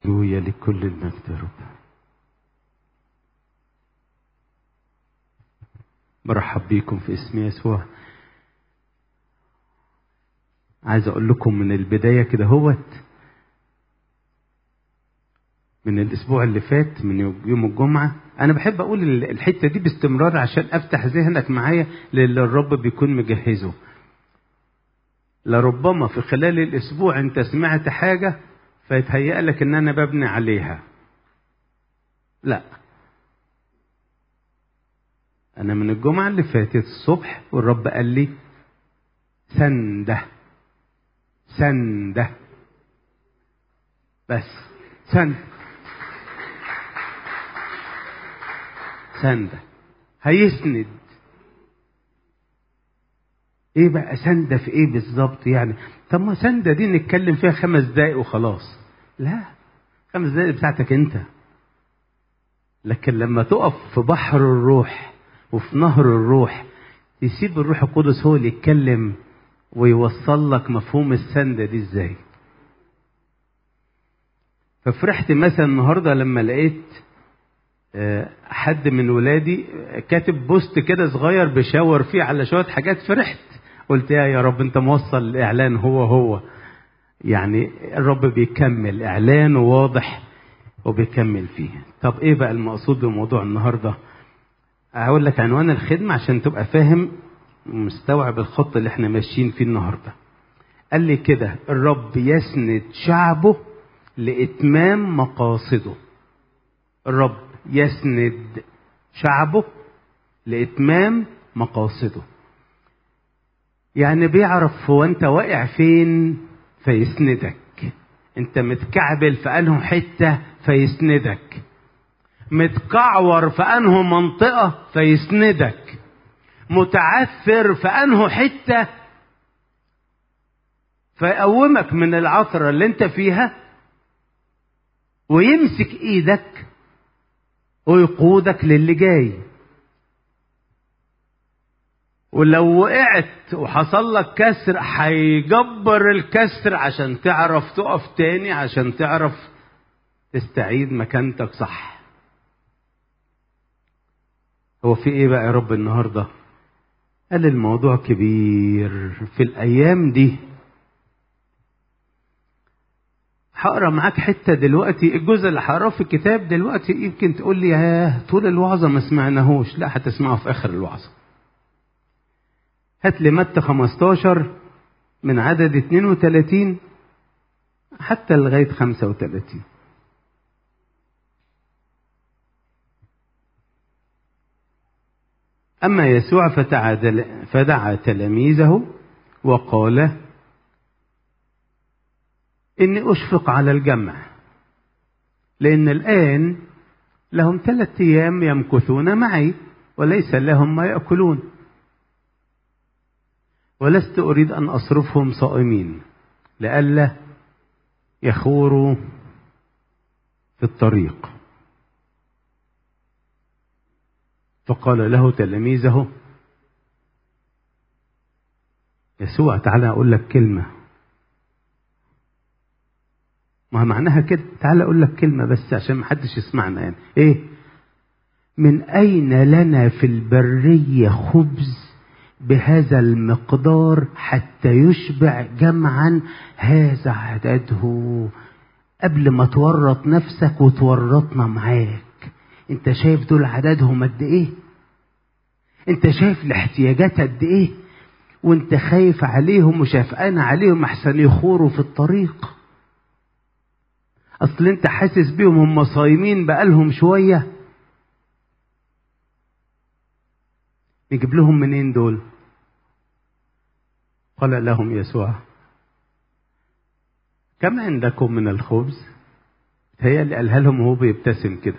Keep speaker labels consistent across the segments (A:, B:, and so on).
A: هللويا لكل المجد يا رب برحب بيكم في اسم يسوع عايز اقول لكم من البداية كده هوت من الاسبوع اللي فات من يوم الجمعة انا بحب اقول الحتة دي باستمرار عشان افتح ذهنك معايا للي الرب بيكون مجهزه لربما في خلال الاسبوع انت سمعت حاجة فيتهيأ لك ان انا ببني عليها لا انا من الجمعة اللي فاتت الصبح والرب قال لي سنده سنده بس سند سنده هيسند ايه بقى سنده في ايه بالظبط يعني طب ما سنده دي نتكلم فيها خمس دقايق وخلاص لا خمس دقايق بتاعتك انت لكن لما تقف في بحر الروح وفي نهر الروح يسيب الروح القدس هو اللي يتكلم ويوصل لك مفهوم السندة دي ازاي ففرحت مثلا النهارده لما لقيت حد من ولادي كاتب بوست كده صغير بشاور فيه على شويه حاجات فرحت قلت يا يا رب انت موصل الاعلان هو هو يعني الرب بيكمل اعلان واضح وبيكمل فيه طب ايه بقى المقصود بموضوع النهارده هقول لك عنوان الخدمه عشان تبقى فاهم مستوعب الخط اللي احنا ماشيين فيه النهارده قال لي كده الرب يسند شعبه لاتمام مقاصده الرب يسند شعبه لاتمام مقاصده يعني بيعرف هو انت واقع فين فيسندك انت متكعبل في انه حته فيسندك متكعور في انه منطقه فيسندك متعثر في انه حته فيقومك من العثره اللي انت فيها ويمسك ايدك ويقودك للي جاي ولو وقعت وحصل لك كسر هيجبر الكسر عشان تعرف تقف تاني عشان تعرف تستعيد مكانتك صح هو في ايه بقى يا رب النهارده قال الموضوع كبير في الايام دي هقرا معاك حته دلوقتي الجزء اللي هقراه في الكتاب دلوقتي يمكن تقول لي ياه طول الوعظه ما سمعناهوش لا هتسمعه في اخر الوعظه هات لي متى 15 من عدد 32 حتى لغايه 35 أما يسوع فدعا تلاميذه وقال إني أشفق على الجمع لأن الآن لهم ثلاثة أيام يمكثون معي وليس لهم ما يأكلون ولست أريد أن أصرفهم صائمين لئلا يخوروا في الطريق فقال له تلاميذه يسوع تعالى أقول لك كلمة ما معناها كده تعالى أقول لك كلمة بس عشان ما حدش يسمعنا يعني إيه من أين لنا في البرية خبز بهذا المقدار حتى يشبع جمعا هذا عدده قبل ما تورط نفسك وتورطنا معاك انت شايف دول عددهم قد ايه انت شايف الاحتياجات قد ايه وانت خايف عليهم وشافقان عليهم احسن يخوروا في الطريق اصل انت حاسس بيهم هم صايمين بقالهم شويه نجيب لهم منين دول قال لهم يسوع كم عندكم من الخبز هي اللي قالها لهم وهو بيبتسم كده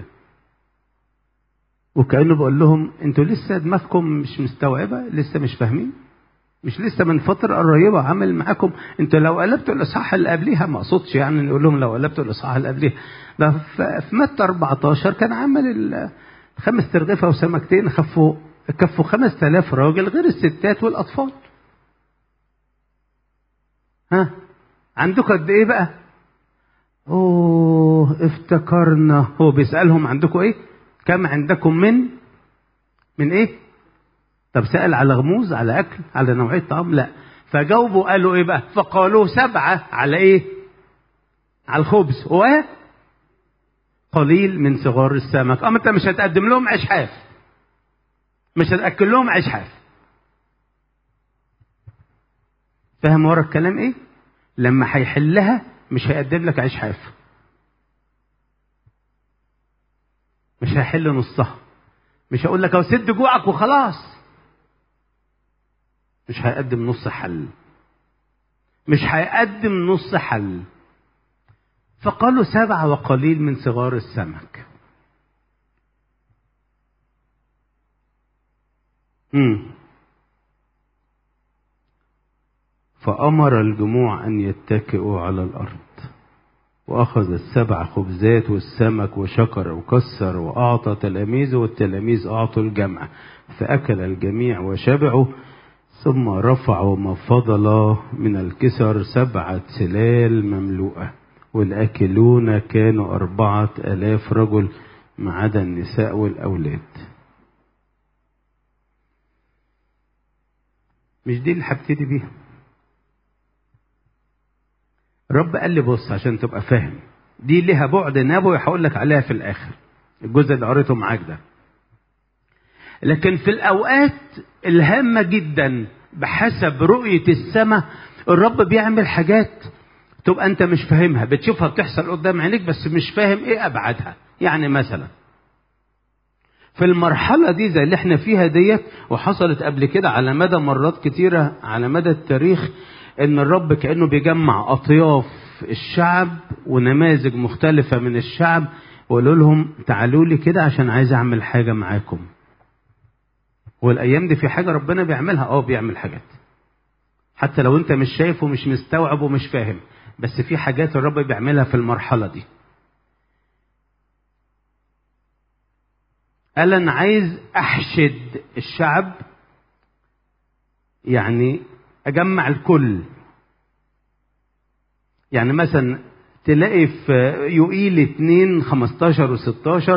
A: وكانه بقول لهم انتوا لسه دماغكم مش مستوعبه لسه مش فاهمين مش لسه من فترة قريبة عمل معاكم انتوا لو قلبتوا الاصحاح اللي قبليها ما اقصدش يعني نقول لهم لو قلبتوا الاصحاح اللي قبليها ده في متى 14 كان عمل خمس ترغيفة وسمكتين خفوا كفوا 5000 راجل غير الستات والاطفال ها عندكم قد ايه بقى اوه افتكرنا هو بيسألهم عندكم ايه كم عندكم من من ايه طب سأل على غموز على اكل على نوعية طعام لا فجاوبوا قالوا ايه بقى فقالوا سبعة على ايه على الخبز و قليل من صغار السمك اما انت مش هتقدم لهم عيش حاف مش هتاكل لهم عيش حاف فاهم ورا الكلام ايه لما هيحلها مش هيقدم لك عيش حاف مش هيحل نصها مش هقول لك سد جوعك وخلاص مش هيقدم نص حل مش هيقدم نص حل فقالوا سبعة وقليل من صغار السمك مم. فأمر الجموع أن يتكئوا على الأرض وأخذ السبع خبزات والسمك وشكر وكسر وأعطى تلاميذه والتلاميذ أعطوا الجمع فأكل الجميع وشبعوا ثم رفعوا ما فضل من الكسر سبعة سلال مملوءة والآكلون كانوا أربعة آلاف رجل ما عدا النساء والأولاد مش دي اللي هبتدي بيها رب قال لي بص عشان تبقى فاهم دي ليها بعد نبوي هقول لك عليها في الاخر الجزء اللي قريته معاك ده لكن في الاوقات الهامه جدا بحسب رؤيه السماء الرب بيعمل حاجات تبقى انت مش فاهمها بتشوفها بتحصل قدام عينيك بس مش فاهم ايه ابعادها يعني مثلا في المرحلة دي زي اللي احنا فيها ديت وحصلت قبل كده على مدى مرات كتيرة على مدى التاريخ ان الرب كأنه بيجمع اطياف الشعب ونماذج مختلفة من الشعب ويقول لهم تعالوا لي كده عشان عايز اعمل حاجة معاكم والايام دي في حاجة ربنا بيعملها اه بيعمل حاجات حتى لو انت مش شايف ومش مستوعب ومش فاهم بس في حاجات الرب بيعملها في المرحلة دي قال انا عايز احشد الشعب يعني اجمع الكل يعني مثلا تلاقي في يوئيل 2 15 و16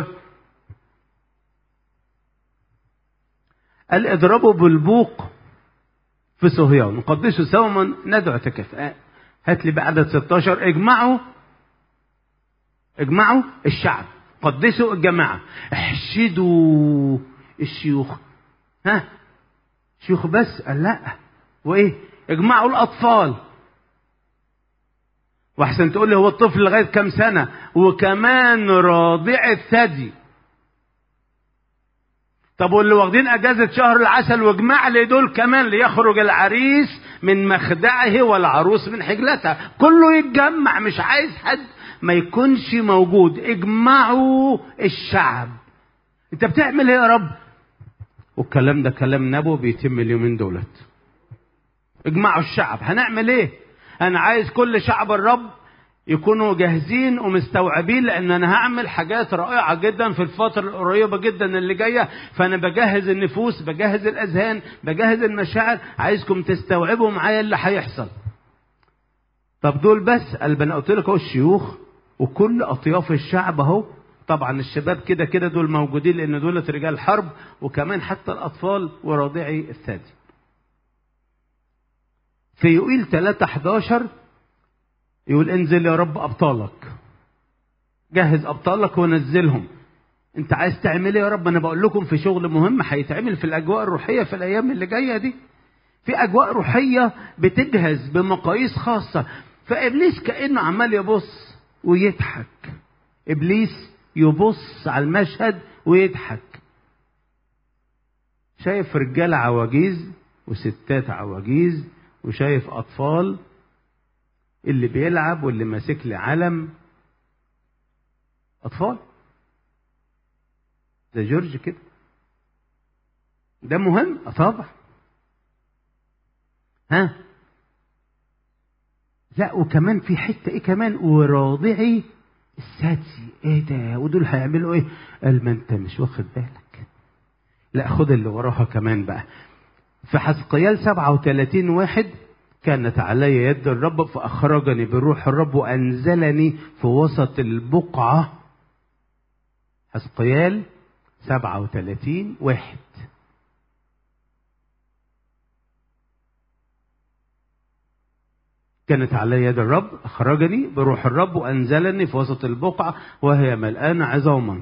A: قال اضربوا بالبوق في صهيون نقدسوا سوما ندعو تكافؤ هات لي بقى عدد 16 اجمعوا اجمعوا الشعب قدسوا الجماعة احشدوا الشيوخ ها شيوخ بس قال لا وايه اجمعوا الاطفال واحسن تقول لي هو الطفل لغايه كام سنه وكمان راضع الثدي طب واللي واخدين اجازه شهر العسل واجمع لي دول كمان ليخرج العريس من مخدعه والعروس من حجلتها كله يتجمع مش عايز حد ما يكونش موجود اجمعوا الشعب انت بتعمل ايه يا رب والكلام ده كلام نبو بيتم اليومين دولت اجمعوا الشعب هنعمل ايه انا عايز كل شعب الرب يكونوا جاهزين ومستوعبين لان انا هعمل حاجات رائعه جدا في الفتره القريبه جدا اللي جايه فانا بجهز النفوس بجهز الاذهان بجهز المشاعر عايزكم تستوعبوا معايا اللي هيحصل طب دول بس قال انا قلت لك اهو الشيوخ وكل اطياف الشعب اهو طبعا الشباب كده كده دول موجودين لان دول رجال حرب وكمان حتى الاطفال ورضيعي الثدي في يوئيل 3 11 يقول انزل يا رب ابطالك جهز ابطالك ونزلهم انت عايز تعمل ايه يا رب انا بقول لكم في شغل مهم هيتعمل في الاجواء الروحيه في الايام اللي جايه دي في اجواء روحيه بتجهز بمقاييس خاصه فابليس كانه عمال يبص ويضحك ابليس يبص على المشهد ويضحك شايف رجاله عواجيز وستات عواجيز وشايف اطفال اللي بيلعب واللي ماسك لي علم اطفال زي جورج كده ده مهم اه طبعا ها لا وكمان في حته ايه كمان وراضعي السادسي ايه ده ودول هيعملوا ايه قال ما انت مش واخد بالك لا خد اللي وراها كمان بقى في حزقيال 37 واحد كانت علي يد الرب فأخرجني بروح الرب وأنزلني في وسط البقعة حسقيال سبعة وثلاثين واحد كانت علي يد الرب أخرجني بروح الرب وأنزلني في وسط البقعة وهي ملآنة عظاما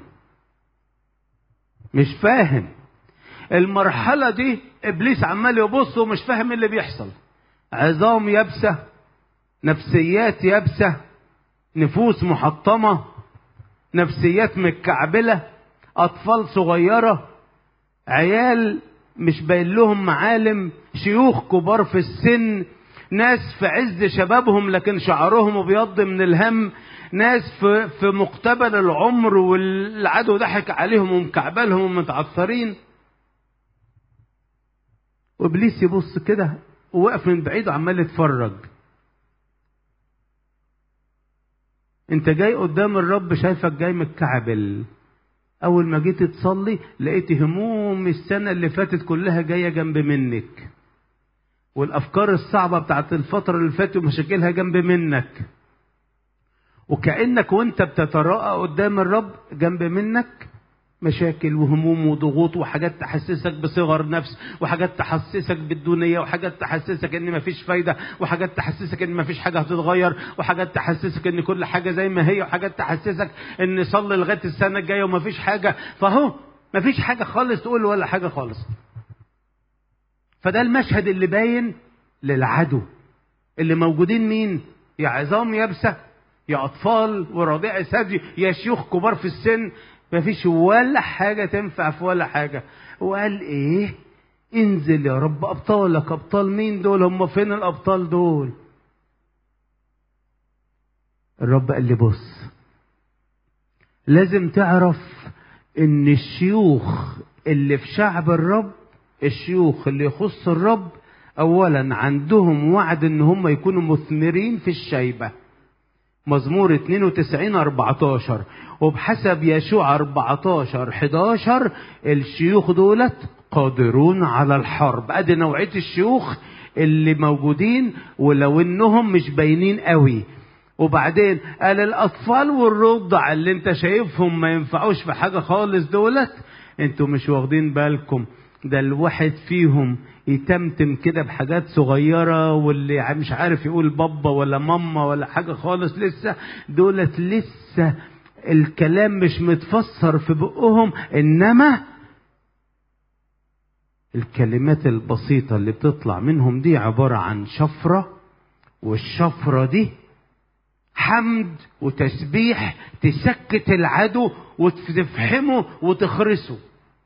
A: مش فاهم المرحلة دي إبليس عمال يبص ومش فاهم اللي بيحصل عظام يابسة نفسيات يابسة نفوس محطمة نفسيات متكعبلة أطفال صغيرة عيال مش باين لهم معالم شيوخ كبار في السن ناس في عز شبابهم لكن شعرهم ابيض من الهم ناس في في مقتبل العمر والعدو ضحك عليهم ومكعبلهم ومتعثرين وابليس يبص كده وواقف من بعيد وعمال يتفرج انت جاي قدام الرب شايفك جاي متكعبل اول ما جيت تصلي لقيت هموم السنه اللي فاتت كلها جايه جنب منك والافكار الصعبه بتاعت الفتره اللي فاتت ومشاكلها جنب منك وكانك وانت بتتراءى قدام الرب جنب منك مشاكل وهموم وضغوط وحاجات تحسسك بصغر نفس وحاجات تحسسك بالدونية وحاجات تحسسك ان مفيش فايدة وحاجات تحسسك ان مفيش حاجة هتتغير وحاجات تحسسك ان كل حاجة زي ما هي وحاجات تحسسك ان صلي لغاية السنة الجاية ومفيش حاجة فهو مفيش حاجة خالص تقول ولا حاجة خالص فده المشهد اللي باين للعدو اللي موجودين مين يا عظام يابسة يا أطفال ورضيع ثدي يا شيوخ كبار في السن مفيش ولا حاجة تنفع في ولا حاجة وقال ايه انزل يا رب ابطالك ابطال مين دول هم فين الابطال دول الرب قال لي بص لازم تعرف ان الشيوخ اللي في شعب الرب الشيوخ اللي يخص الرب اولا عندهم وعد ان هم يكونوا مثمرين في الشيبه مزمور 92 14 وبحسب يشوع 14 11 الشيوخ دولت قادرون على الحرب ادي نوعيه الشيوخ اللي موجودين ولو انهم مش باينين قوي وبعدين قال الاطفال والرضع اللي انت شايفهم ما ينفعوش في حاجه خالص دولت انتوا مش واخدين بالكم ده الواحد فيهم يتمتم كده بحاجات صغيرة واللي مش عارف يقول بابا ولا ماما ولا حاجة خالص لسه دولت لسه الكلام مش متفسر في بقهم إنما الكلمات البسيطة اللي بتطلع منهم دي عبارة عن شفرة والشفرة دي حمد وتسبيح تسكت العدو وتفحمه وتخرسه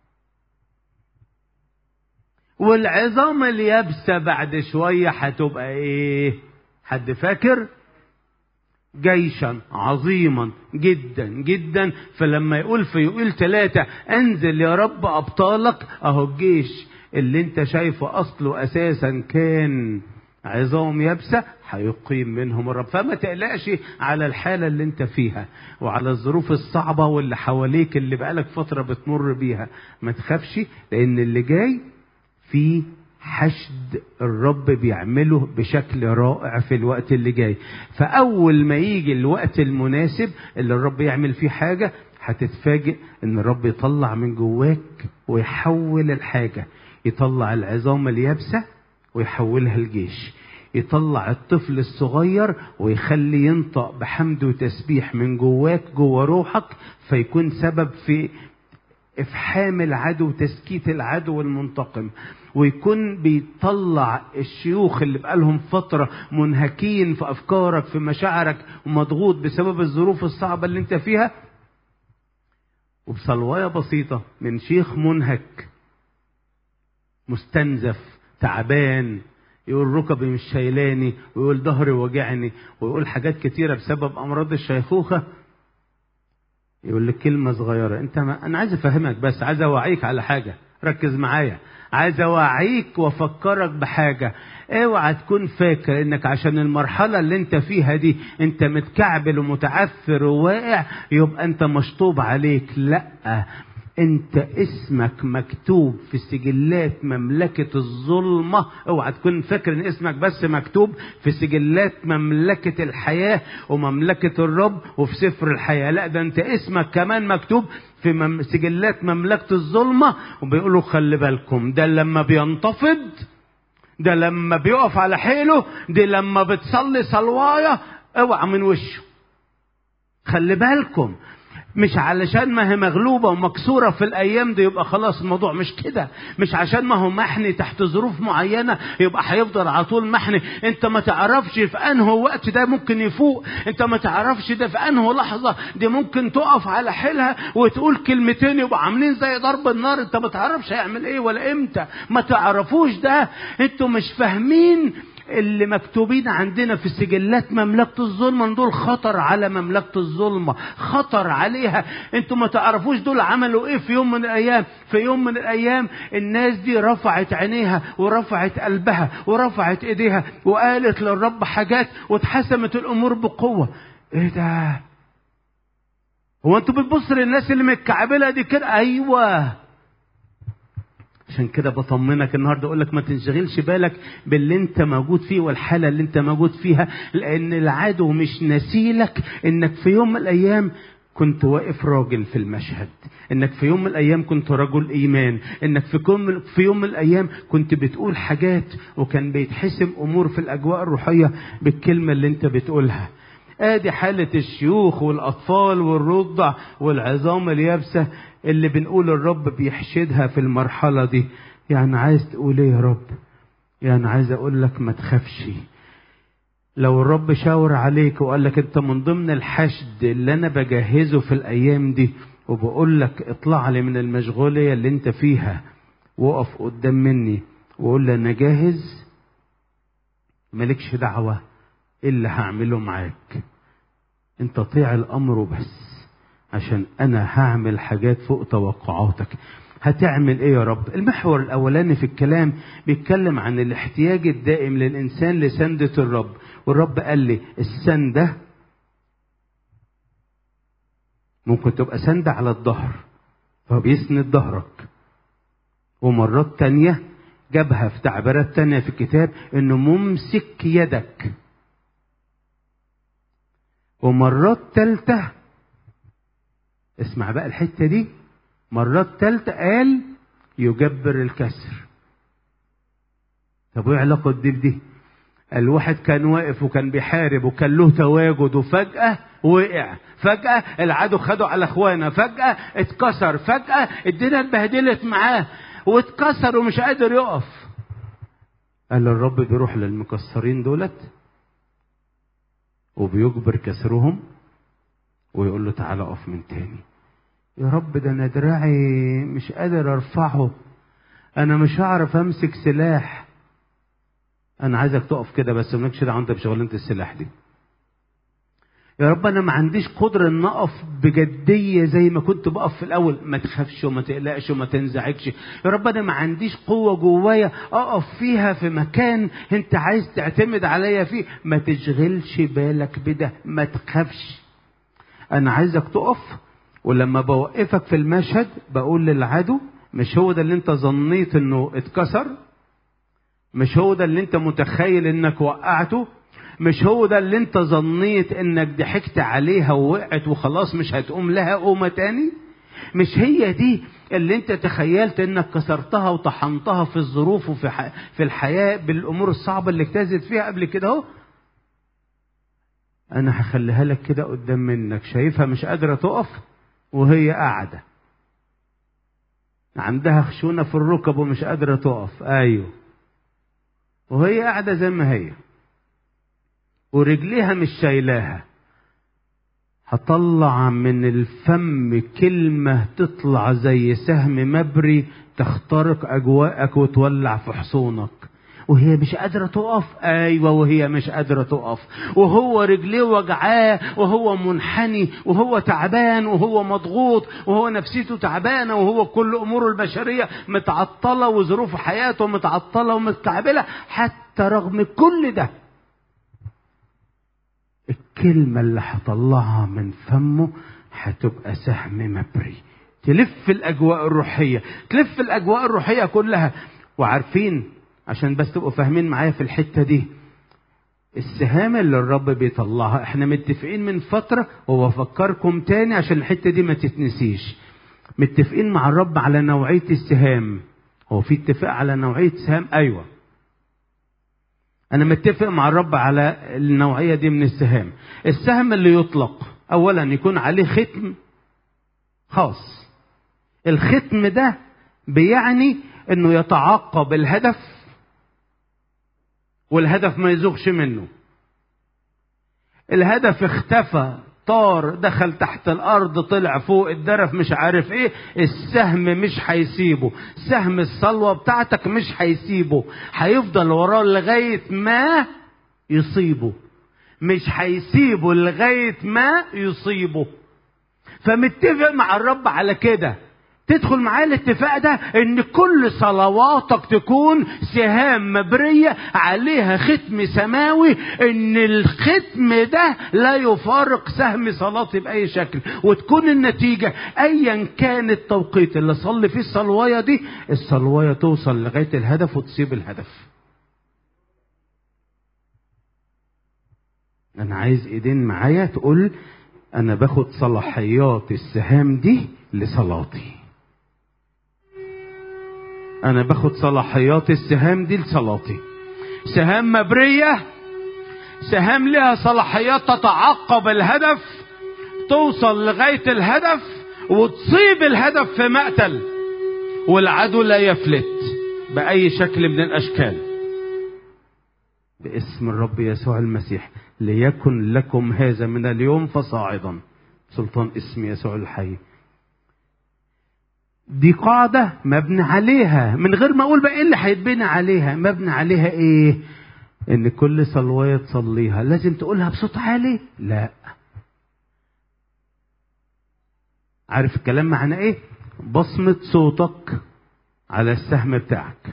A: والعظام اليابسة بعد شوية هتبقى ايه حد فاكر جيشا عظيما جدا جدا فلما يقول في يقول ثلاثة انزل يا رب ابطالك اهو الجيش اللي انت شايفه اصله اساسا كان عظام يابسة هيقيم منهم الرب فما تقلقش على الحالة اللي انت فيها وعلى الظروف الصعبة واللي حواليك اللي بقالك فترة بتمر بيها ما تخافش لان اللي جاي في حشد الرب بيعمله بشكل رائع في الوقت اللي جاي فأول ما يجي الوقت المناسب اللي الرب يعمل فيه حاجة هتتفاجئ ان الرب يطلع من جواك ويحول الحاجة يطلع العظام اليابسة ويحولها الجيش يطلع الطفل الصغير ويخلي ينطق بحمد وتسبيح من جواك جوا روحك فيكون سبب في افحام العدو وتسكيت العدو المنتقم ويكون بيطلع الشيوخ اللي بقالهم فتره منهكين في افكارك في مشاعرك ومضغوط بسبب الظروف الصعبه اللي انت فيها وبصلوايه بسيطه من شيخ منهك مستنزف تعبان يقول ركبي مش شايلاني ويقول ظهري وجعني ويقول حاجات كتيره بسبب امراض الشيخوخه يقول لك كلمة صغيرة أنت ما أنا عايز أفهمك بس عايز أوعيك على حاجة ركز معايا عايز أوعيك وأفكرك بحاجة اوعى تكون فاكر انك عشان المرحلة اللي انت فيها دي انت متكعبل ومتعثر وواقع يبقى انت مشطوب عليك لا انت اسمك مكتوب في سجلات مملكة الظلمة اوعى تكون فاكر ان اسمك بس مكتوب في سجلات مملكة الحياة ومملكة الرب وفي سفر الحياة لا ده انت اسمك كمان مكتوب في مم سجلات مملكة الظلمة وبيقولوا خلي بالكم ده لما بينتفض ده لما بيقف على حيله دي لما بتصلي صلواية اوعى من وشه خلي بالكم مش علشان ما هي مغلوبة ومكسورة في الأيام دي يبقى خلاص الموضوع مش كده مش عشان ما هو محني تحت ظروف معينة يبقى هيفضل على طول محني انت ما تعرفش في انه وقت ده ممكن يفوق انت ما تعرفش ده في انه لحظة دي ممكن تقف على حيلها وتقول كلمتين يبقى عاملين زي ضرب النار انت ما تعرفش هيعمل ايه ولا امتى ما تعرفوش ده انتوا مش فاهمين اللي مكتوبين عندنا في سجلات مملكة الظلمة دول خطر على مملكة الظلمة خطر عليها انتوا ما تعرفوش دول عملوا ايه في يوم من الايام في يوم من الايام الناس دي رفعت عينيها ورفعت قلبها ورفعت ايديها وقالت للرب حاجات واتحسمت الامور بقوة ايه ده هو انتوا بتبصوا للناس اللي متكعبلة دي كده ايوه عشان كده بطمنك النهارده اقول لك ما تنشغلش بالك باللي انت موجود فيه والحاله اللي انت موجود فيها لان العدو مش نسيلك انك في يوم من الايام كنت واقف راجل في المشهد انك في يوم من الايام كنت رجل ايمان انك في كم في يوم من الايام كنت بتقول حاجات وكان بيتحسم امور في الاجواء الروحيه بالكلمه اللي انت بتقولها ادي حالة الشيوخ والاطفال والرضع والعظام اليابسة اللي بنقول الرب بيحشدها في المرحلة دي يعني عايز تقول ايه يا رب يعني عايز اقول لك ما تخافش لو الرب شاور عليك وقال لك انت من ضمن الحشد اللي انا بجهزه في الايام دي وبقول لك اطلع لي من المشغولية اللي انت فيها وقف قدام مني وقول لي انا جاهز مالكش دعوة ايه اللي هعمله معاك انت طيع الامر وبس عشان انا هعمل حاجات فوق توقعاتك هتعمل ايه يا رب المحور الاولاني في الكلام بيتكلم عن الاحتياج الدائم للانسان لسندة الرب والرب قال لي السندة ممكن تبقى سندة على الظهر فبيسند ظهرك ومرات تانية جابها في تعبيرات تانية في الكتاب انه ممسك يدك ومرات تالتة اسمع بقى الحتة دي مرات تالتة قال يجبر الكسر طب وايه علاقة دي بدي؟ الواحد كان واقف وكان بيحارب وكان له تواجد وفجأة وقع فجأة العدو خده على اخوانا فجأة اتكسر فجأة الدنيا اتبهدلت معاه واتكسر ومش قادر يقف قال الرب بيروح للمكسرين دولت وبيجبر كسرهم ويقول له تعالى اقف من تاني يا رب ده انا دراعي مش قادر ارفعه انا مش هعرف امسك سلاح انا عايزك تقف كده بس مالكش دعوه انت بشغلانه السلاح دي يا رب انا ما عنديش قدره ان اقف بجديه زي ما كنت بقف في الاول ما تخافش وما تقلقش وما تنزعجش يا رب انا ما عنديش قوه جوايا اقف فيها في مكان انت عايز تعتمد عليا فيه ما تشغلش بالك بده ما تخافش انا عايزك تقف ولما بوقفك في المشهد بقول للعدو مش هو ده اللي انت ظنيت انه اتكسر مش هو ده اللي انت متخيل انك وقعته مش هو ده اللي انت ظنيت انك ضحكت عليها ووقعت وخلاص مش هتقوم لها قومه تاني مش هي دي اللي انت تخيلت انك كسرتها وطحنتها في الظروف وفي ح... في الحياه بالامور الصعبه اللي اجتازت فيها قبل كده اهو انا هخليها لك كده قدام منك شايفها مش قادره تقف وهي قاعده عندها خشونه في الركب ومش قادره تقف ايوه وهي قاعده زي ما هي ورجليها مش شايلاها هطلع من الفم كلمة تطلع زي سهم مبري تخترق أجواءك وتولع في حصونك وهي مش قادرة تقف أيوة وهي مش قادرة تقف وهو رجليه وجعاه وهو منحني وهو تعبان وهو مضغوط وهو نفسيته تعبانة وهو كل أموره البشرية متعطلة وظروف حياته متعطلة ومتكعبلة حتى رغم كل ده الكلمة اللي هطلعها من فمه هتبقى سهم مبري تلف الاجواء الروحيه تلف الاجواء الروحيه كلها وعارفين عشان بس تبقوا فاهمين معايا في الحته دي السهام اللي الرب بيطلعها احنا متفقين من فتره وبفكركم تاني عشان الحته دي ما تتنسيش متفقين مع الرب على نوعيه السهام هو في اتفاق على نوعيه سهام ايوه انا متفق مع الرب على النوعيه دي من السهام السهم اللي يطلق اولا يكون عليه ختم خاص الختم ده بيعني انه يتعقب الهدف والهدف ما يزوغش منه الهدف اختفى طار دخل تحت الارض طلع فوق الدرف مش عارف ايه السهم مش هيسيبه سهم الصلوه بتاعتك مش هيسيبه هيفضل وراه لغايه ما يصيبه مش هيسيبه لغايه ما يصيبه فمتفق مع الرب على كده تدخل معاه الاتفاق ده ان كل صلواتك تكون سهام مبرية عليها ختم سماوي ان الختم ده لا يفارق سهم صلاتي باي شكل وتكون النتيجة ايا كان التوقيت اللي صلي فيه الصلواية دي الصلواية توصل لغاية الهدف وتصيب الهدف انا عايز ايدين معايا تقول انا باخد صلاحيات السهام دي لصلاتي انا باخد صلاحيات السهام دي لصلاتي سهام مبريه سهام لها صلاحيات تتعقب الهدف توصل لغايه الهدف وتصيب الهدف في مقتل والعدو لا يفلت باي شكل من الاشكال باسم الرب يسوع المسيح ليكن لكم هذا من اليوم فصاعدا سلطان اسم يسوع الحي دي قاعدة مبني عليها من غير ما أقول بقى إيه اللي هيتبني عليها مبني عليها إيه إن كل صلواية تصليها لازم تقولها بصوت عالي لا عارف الكلام معناه إيه بصمة صوتك على السهم بتاعك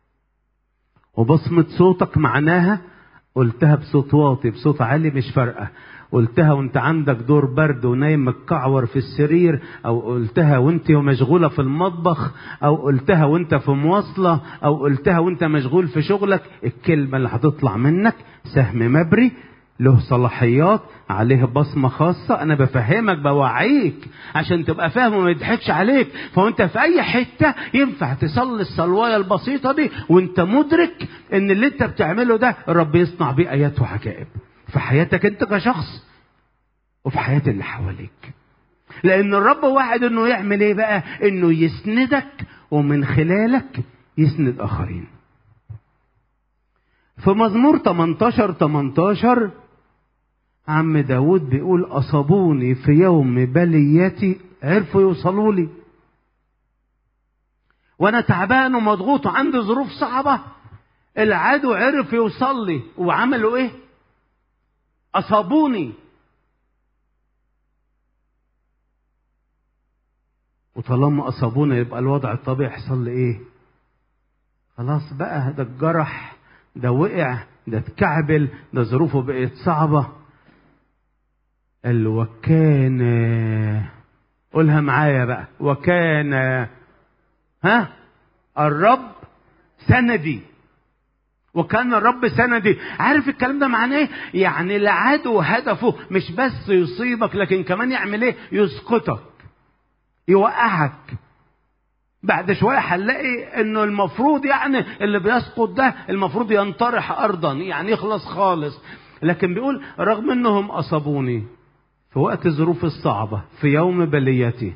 A: وبصمة صوتك معناها قلتها بصوت واطي بصوت عالي مش فارقة قلتها وانت عندك دور برد ونايم متكعور في السرير او قلتها وانت مشغولة في المطبخ او قلتها وانت في مواصلة او قلتها وانت مشغول في شغلك الكلمة اللي هتطلع منك سهم مبري له صلاحيات عليه بصمة خاصة أنا بفهمك بوعيك عشان تبقى فاهم وما يضحكش عليك فوانت في أي حتة ينفع تصلي الصلواية البسيطة دي وانت مدرك إن اللي انت بتعمله ده الرب يصنع بيه آيات وعجائب في حياتك انت كشخص وفي حياة اللي حواليك لأن الرب واحد إنه يعمل إيه بقى؟ إنه يسندك ومن خلالك يسند آخرين. في مزمور 18 18 عم داود بيقول أصابوني في يوم بليتي عرفوا يوصلوا لي وأنا تعبان ومضغوط وعندي ظروف صعبة العدو عرف يوصل لي وعملوا إيه؟ أصابوني وطالما أصابونا يبقى الوضع الطبيعي يحصل لي إيه؟ خلاص بقى ده الجرح ده وقع ده اتكعبل ده ظروفه بقت صعبة قال وكان قولها معايا بقى وكان ها الرب سندي وكان الرب سندي عارف الكلام ده معناه ايه يعني العدو هدفه مش بس يصيبك لكن كمان يعمل ايه يسقطك يوقعك بعد شوية هنلاقي انه المفروض يعني اللي بيسقط ده المفروض ينطرح ارضا يعني يخلص خالص لكن بيقول رغم انهم اصابوني في وقت الظروف الصعبة في يوم بليتي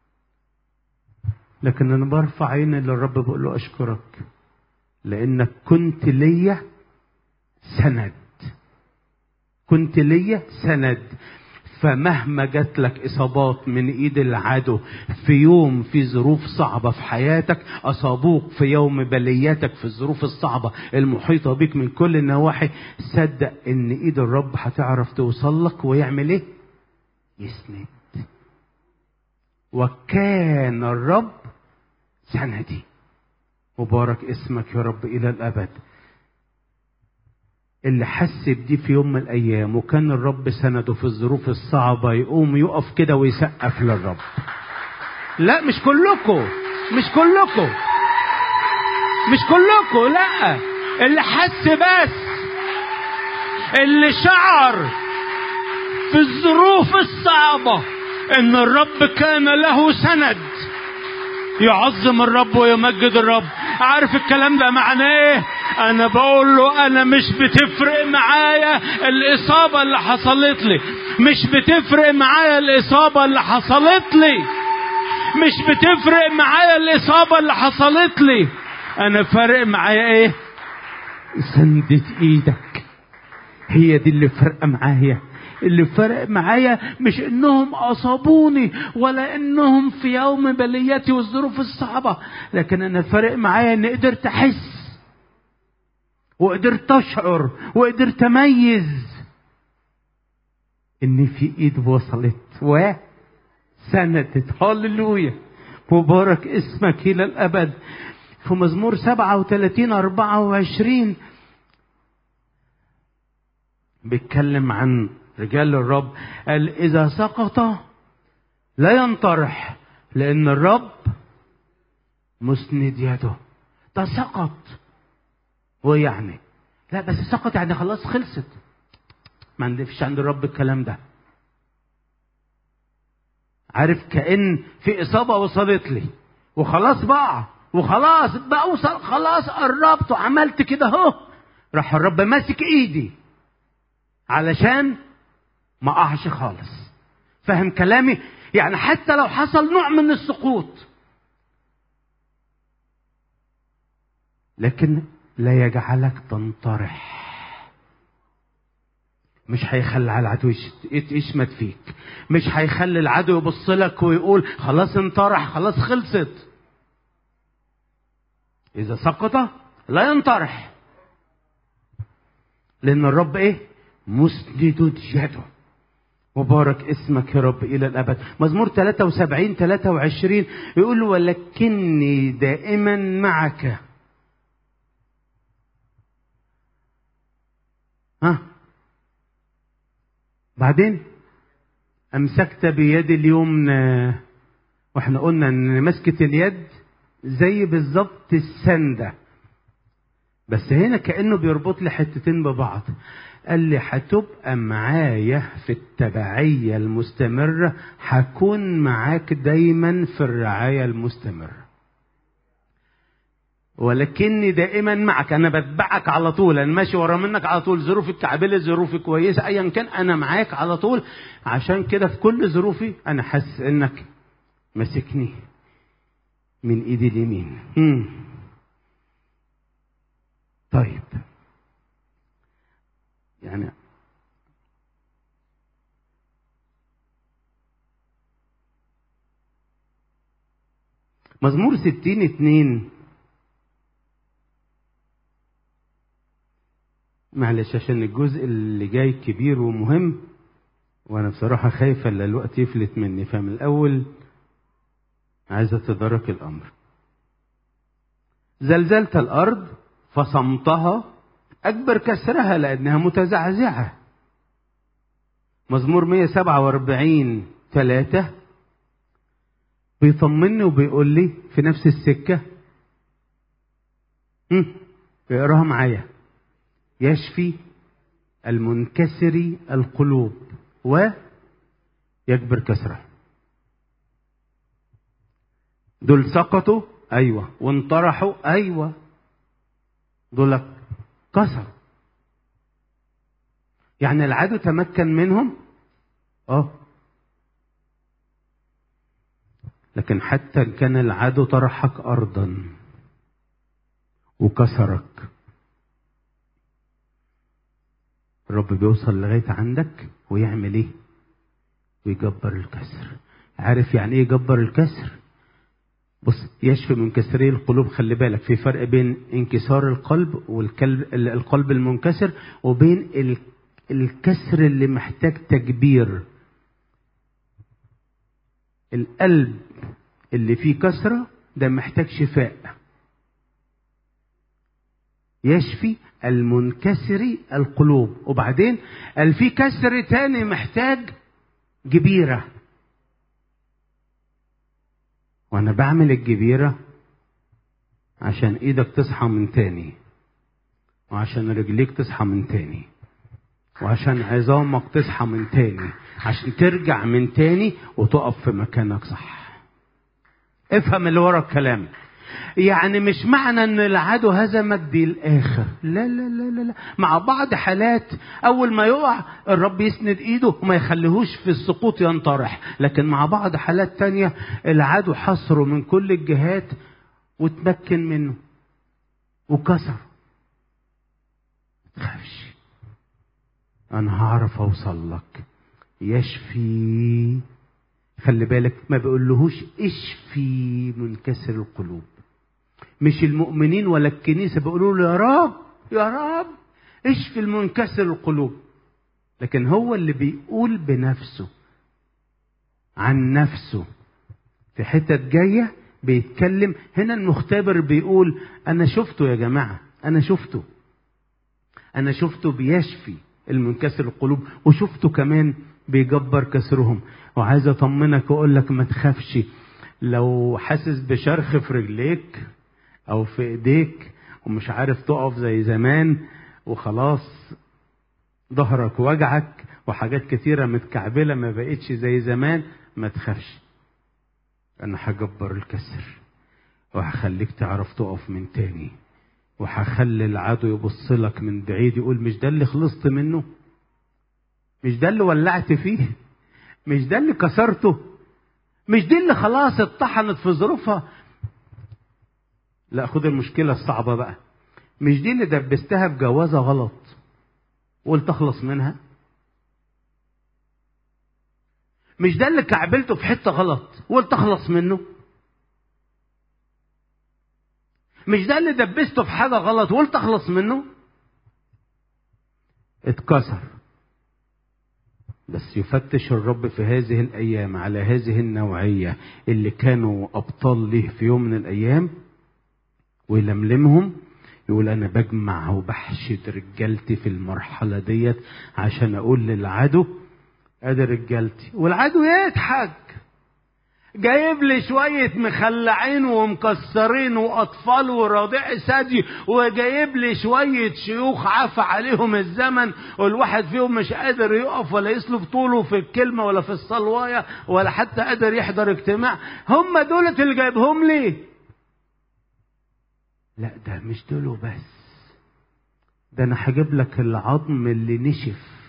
A: لكن انا برفع عيني للرب بقول له اشكرك لانك كنت ليا سند كنت ليا سند فمهما جات لك اصابات من ايد العدو في يوم في ظروف صعبه في حياتك اصابوك في يوم بلياتك في الظروف الصعبه المحيطه بك من كل النواحي صدق ان ايد الرب هتعرف توصل لك ويعمل ايه يسند وكان الرب سندي مبارك اسمك يا رب الى الابد اللي حس بدي في يوم من الايام وكان الرب سنده في الظروف الصعبه يقوم يقف كده ويسقف للرب لا مش كلكم مش كلكم مش كلكم لا اللي حس بس اللي شعر في الظروف الصعبة ان الرب كان له سند يعظم الرب ويمجد الرب عارف الكلام ده معناه ايه انا بقول له انا مش بتفرق معايا الاصابة اللي حصلت لي مش بتفرق معايا الاصابة اللي حصلت لي مش بتفرق معايا الاصابة اللي حصلت لي انا فارق معايا ايه سندة ايدك هي دي اللي فارقه معايا اللي فرق معايا مش انهم اصابوني ولا انهم في يوم بليتي والظروف الصعبة لكن انا فارق معايا ان قدرت احس وقدرت اشعر وقدرت اميز ان في ايد وصلت وسندت هللويا مبارك اسمك الى الابد في مزمور 37 24 بيتكلم عن رجال الرب قال إذا سقط لا ينطرح لأن الرب مسند يده ده سقط ويعني لا بس سقط يعني خلاص خلصت ما عندفش عند الرب الكلام ده عارف كأن في إصابة وصلت لي وخلاص بقى وخلاص بوصل خلاص قربت وعملت كده اهو راح الرب ماسك ايدي علشان ما اقعش خالص فاهم كلامي يعني حتى لو حصل نوع من السقوط لكن لا يجعلك تنطرح مش هيخلي على العدو يشمت فيك مش هيخلي العدو يبص لك ويقول خلاص انطرح خلاص خلصت إذا سقط لا ينطرح لأن الرب إيه؟ مسند يده مبارك اسمك يا رب إلى الأبد مزمور 73 23 يقول ولكني دائما معك ها بعدين أمسكت بيد اليمنى واحنا قلنا ان مسكة اليد زي بالظبط السندة بس هنا كأنه بيربط لي حتتين ببعض قال لي هتبقى معايا في التبعية المستمرة هكون معاك دايما في الرعاية المستمرة ولكني دائما معك انا بتبعك على طول انا ماشي ورا منك على طول ظروفي كعبله ظروفي كويسه ايا كان انا معاك على طول عشان كده في كل ظروفي انا حاسس انك ماسكني من ايدي اليمين مم. طيب يعني مزمور ستين اتنين معلش عشان الجزء اللي جاي كبير ومهم وانا بصراحة خايفة ان الوقت يفلت مني فمن الاول عايز اتدارك الامر زلزلت الارض فصمتها اكبر كسرها لانها متزعزعة مزمور 147 ثلاثة بيطمني وبيقول لي في نفس السكة اقراها معايا يشفي المنكسر القلوب ويجبر كسره دول سقطوا ايوه وانطرحوا ايوه دول كسروا يعني العدو تمكن منهم اه لكن حتى كان العدو طرحك ارضا وكسرك الرب بيوصل لغايه عندك ويعمل ايه ويجبر الكسر عارف يعني ايه يجبر الكسر بص يشفي منكسري القلوب خلي بالك في فرق بين انكسار القلب والقلب القلب المنكسر وبين الكسر اللي محتاج تجبير القلب اللي فيه كسرة ده محتاج شفاء يشفي المنكسر القلوب وبعدين قال في كسر تاني محتاج جبيرة وانا بعمل الجبيرة عشان ايدك تصحى من تاني وعشان رجليك تصحى من تاني وعشان عظامك تصحى من تاني عشان ترجع من تاني وتقف في مكانك صح افهم اللي ورا الكلام يعني مش معنى ان العدو هزمك دي الاخر لا لا لا لا, لا. مع بعض حالات اول ما يقع الرب يسند ايده وما يخليهوش في السقوط ينطرح لكن مع بعض حالات تانية العدو حصره من كل الجهات وتمكن منه وكسر تخافش انا هعرف اوصل لك يشفي خلي بالك ما بيقولهوش اشفي منكسر القلوب مش المؤمنين ولا الكنيسة بيقولوا له يا رب يا رب اشفي المنكسر القلوب لكن هو اللي بيقول بنفسه عن نفسه في حتت جاية بيتكلم هنا المختبر بيقول أنا شفته يا جماعة أنا شفته أنا شفته بيشفي المنكسر القلوب وشفته كمان بيجبر كسرهم وعايز أطمنك وأقول لك ما تخافش لو حاسس بشرخ في رجليك او في ايديك ومش عارف تقف زي زمان وخلاص ظهرك وجعك وحاجات كتيره متكعبله ما بقتش زي زمان ما تخافش انا هجبر الكسر وهخليك تعرف تقف من تاني وهخلي العدو يبص لك من بعيد يقول مش ده اللي خلصت منه مش ده اللي ولعت فيه مش ده اللي كسرته مش دي اللي خلاص اتطحنت في ظروفها لا خد المشكلة الصعبة بقى مش دي اللي دبستها في جوازة غلط وقلت اخلص منها مش ده اللي كعبلته في حتة غلط وقلت اخلص منه مش ده اللي دبسته في حاجة غلط وقلت اخلص منه اتكسر بس يفتش الرب في هذه الأيام على هذه النوعية اللي كانوا أبطال ليه في يوم من الأيام ويلملمهم يقول انا بجمع وبحشد رجالتي في المرحله ديت عشان اقول للعدو ادي رجالتي والعدو يضحك جايب لي شوية مخلعين ومكسرين وأطفال ورضيع ثدي وجايب لي شوية شيوخ عفى عليهم الزمن والواحد فيهم مش قادر يقف ولا يسلب طوله في الكلمة ولا في الصلواية ولا حتى قادر يحضر اجتماع هم دولة اللي جايبهم لي لا ده مش دول بس ده انا هجيب لك العظم اللي نشف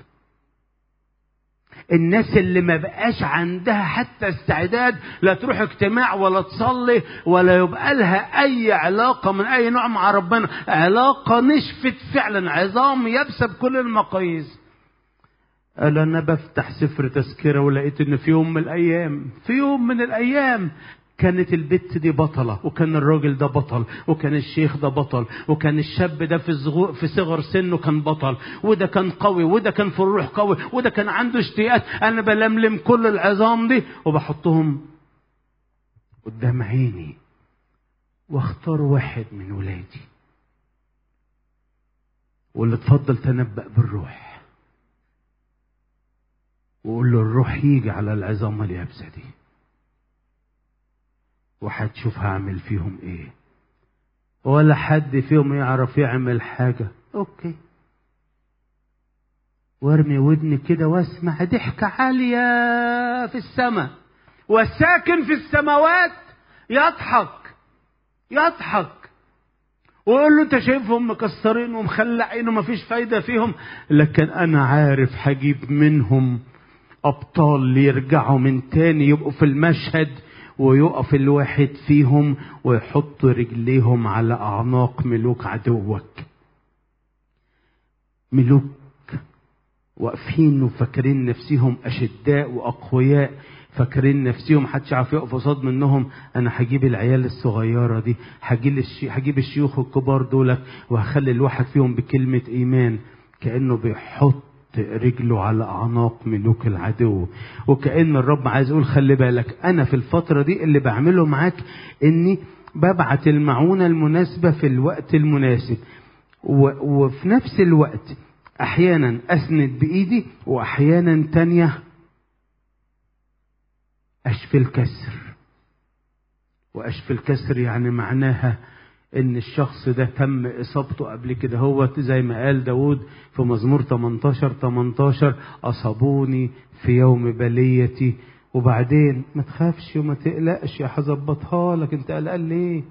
A: الناس اللي ما بقاش عندها حتى استعداد لا تروح اجتماع ولا تصلي ولا يبقى لها اي علاقه من اي نوع مع ربنا علاقه نشفت فعلا عظام يابسه بكل المقاييس قال انا بفتح سفر تذكره ولقيت ان في يوم من الايام في يوم من الايام كانت البت دي بطلة وكان الراجل ده بطل وكان الشيخ ده بطل وكان الشاب ده في الصغو... في صغر سنه كان بطل وده كان قوي وده كان في الروح قوي وده كان عنده اشتياقات انا بلملم كل العظام دي وبحطهم قدام عيني واختار واحد من ولادي واللي اتفضل تنبأ بالروح وقول له الروح يجي على العظام اليابسه دي وهتشوف هعمل فيهم ايه ولا حد فيهم يعرف يعمل حاجة اوكي وارمي ودني كده واسمع ضحكة عالية في السماء والساكن في السماوات يضحك يضحك ويقول له انت شايفهم مكسرين ومخلعين ومفيش فايدة فيهم لكن انا عارف هجيب منهم ابطال يرجعوا من تاني يبقوا في المشهد ويقف الواحد فيهم ويحط رجليهم على اعناق ملوك عدوك ملوك واقفين وفاكرين نفسهم اشداء واقوياء فاكرين نفسهم محدش يعرف يقف قصاد منهم انا هجيب العيال الصغيره دي هجيب الشي... هجيب الشيوخ الكبار دول وهخلي الواحد فيهم بكلمه ايمان كانه بيحط رجله على اعناق ملوك العدو وكأن الرب عايز يقول خلي بالك انا في الفترة دي اللي بعمله معاك اني ببعت المعونة المناسبة في الوقت المناسب و... وفي نفس الوقت احيانا اسند بايدي واحيانا تانية اشفي الكسر وأشفي الكسر يعني معناها ان الشخص ده تم اصابته قبل كده هو زي ما قال داود في مزمور 18 18 اصابوني في يوم بليتي وبعدين ما تخافش وما تقلقش هظبطها لك انت قلقان ليه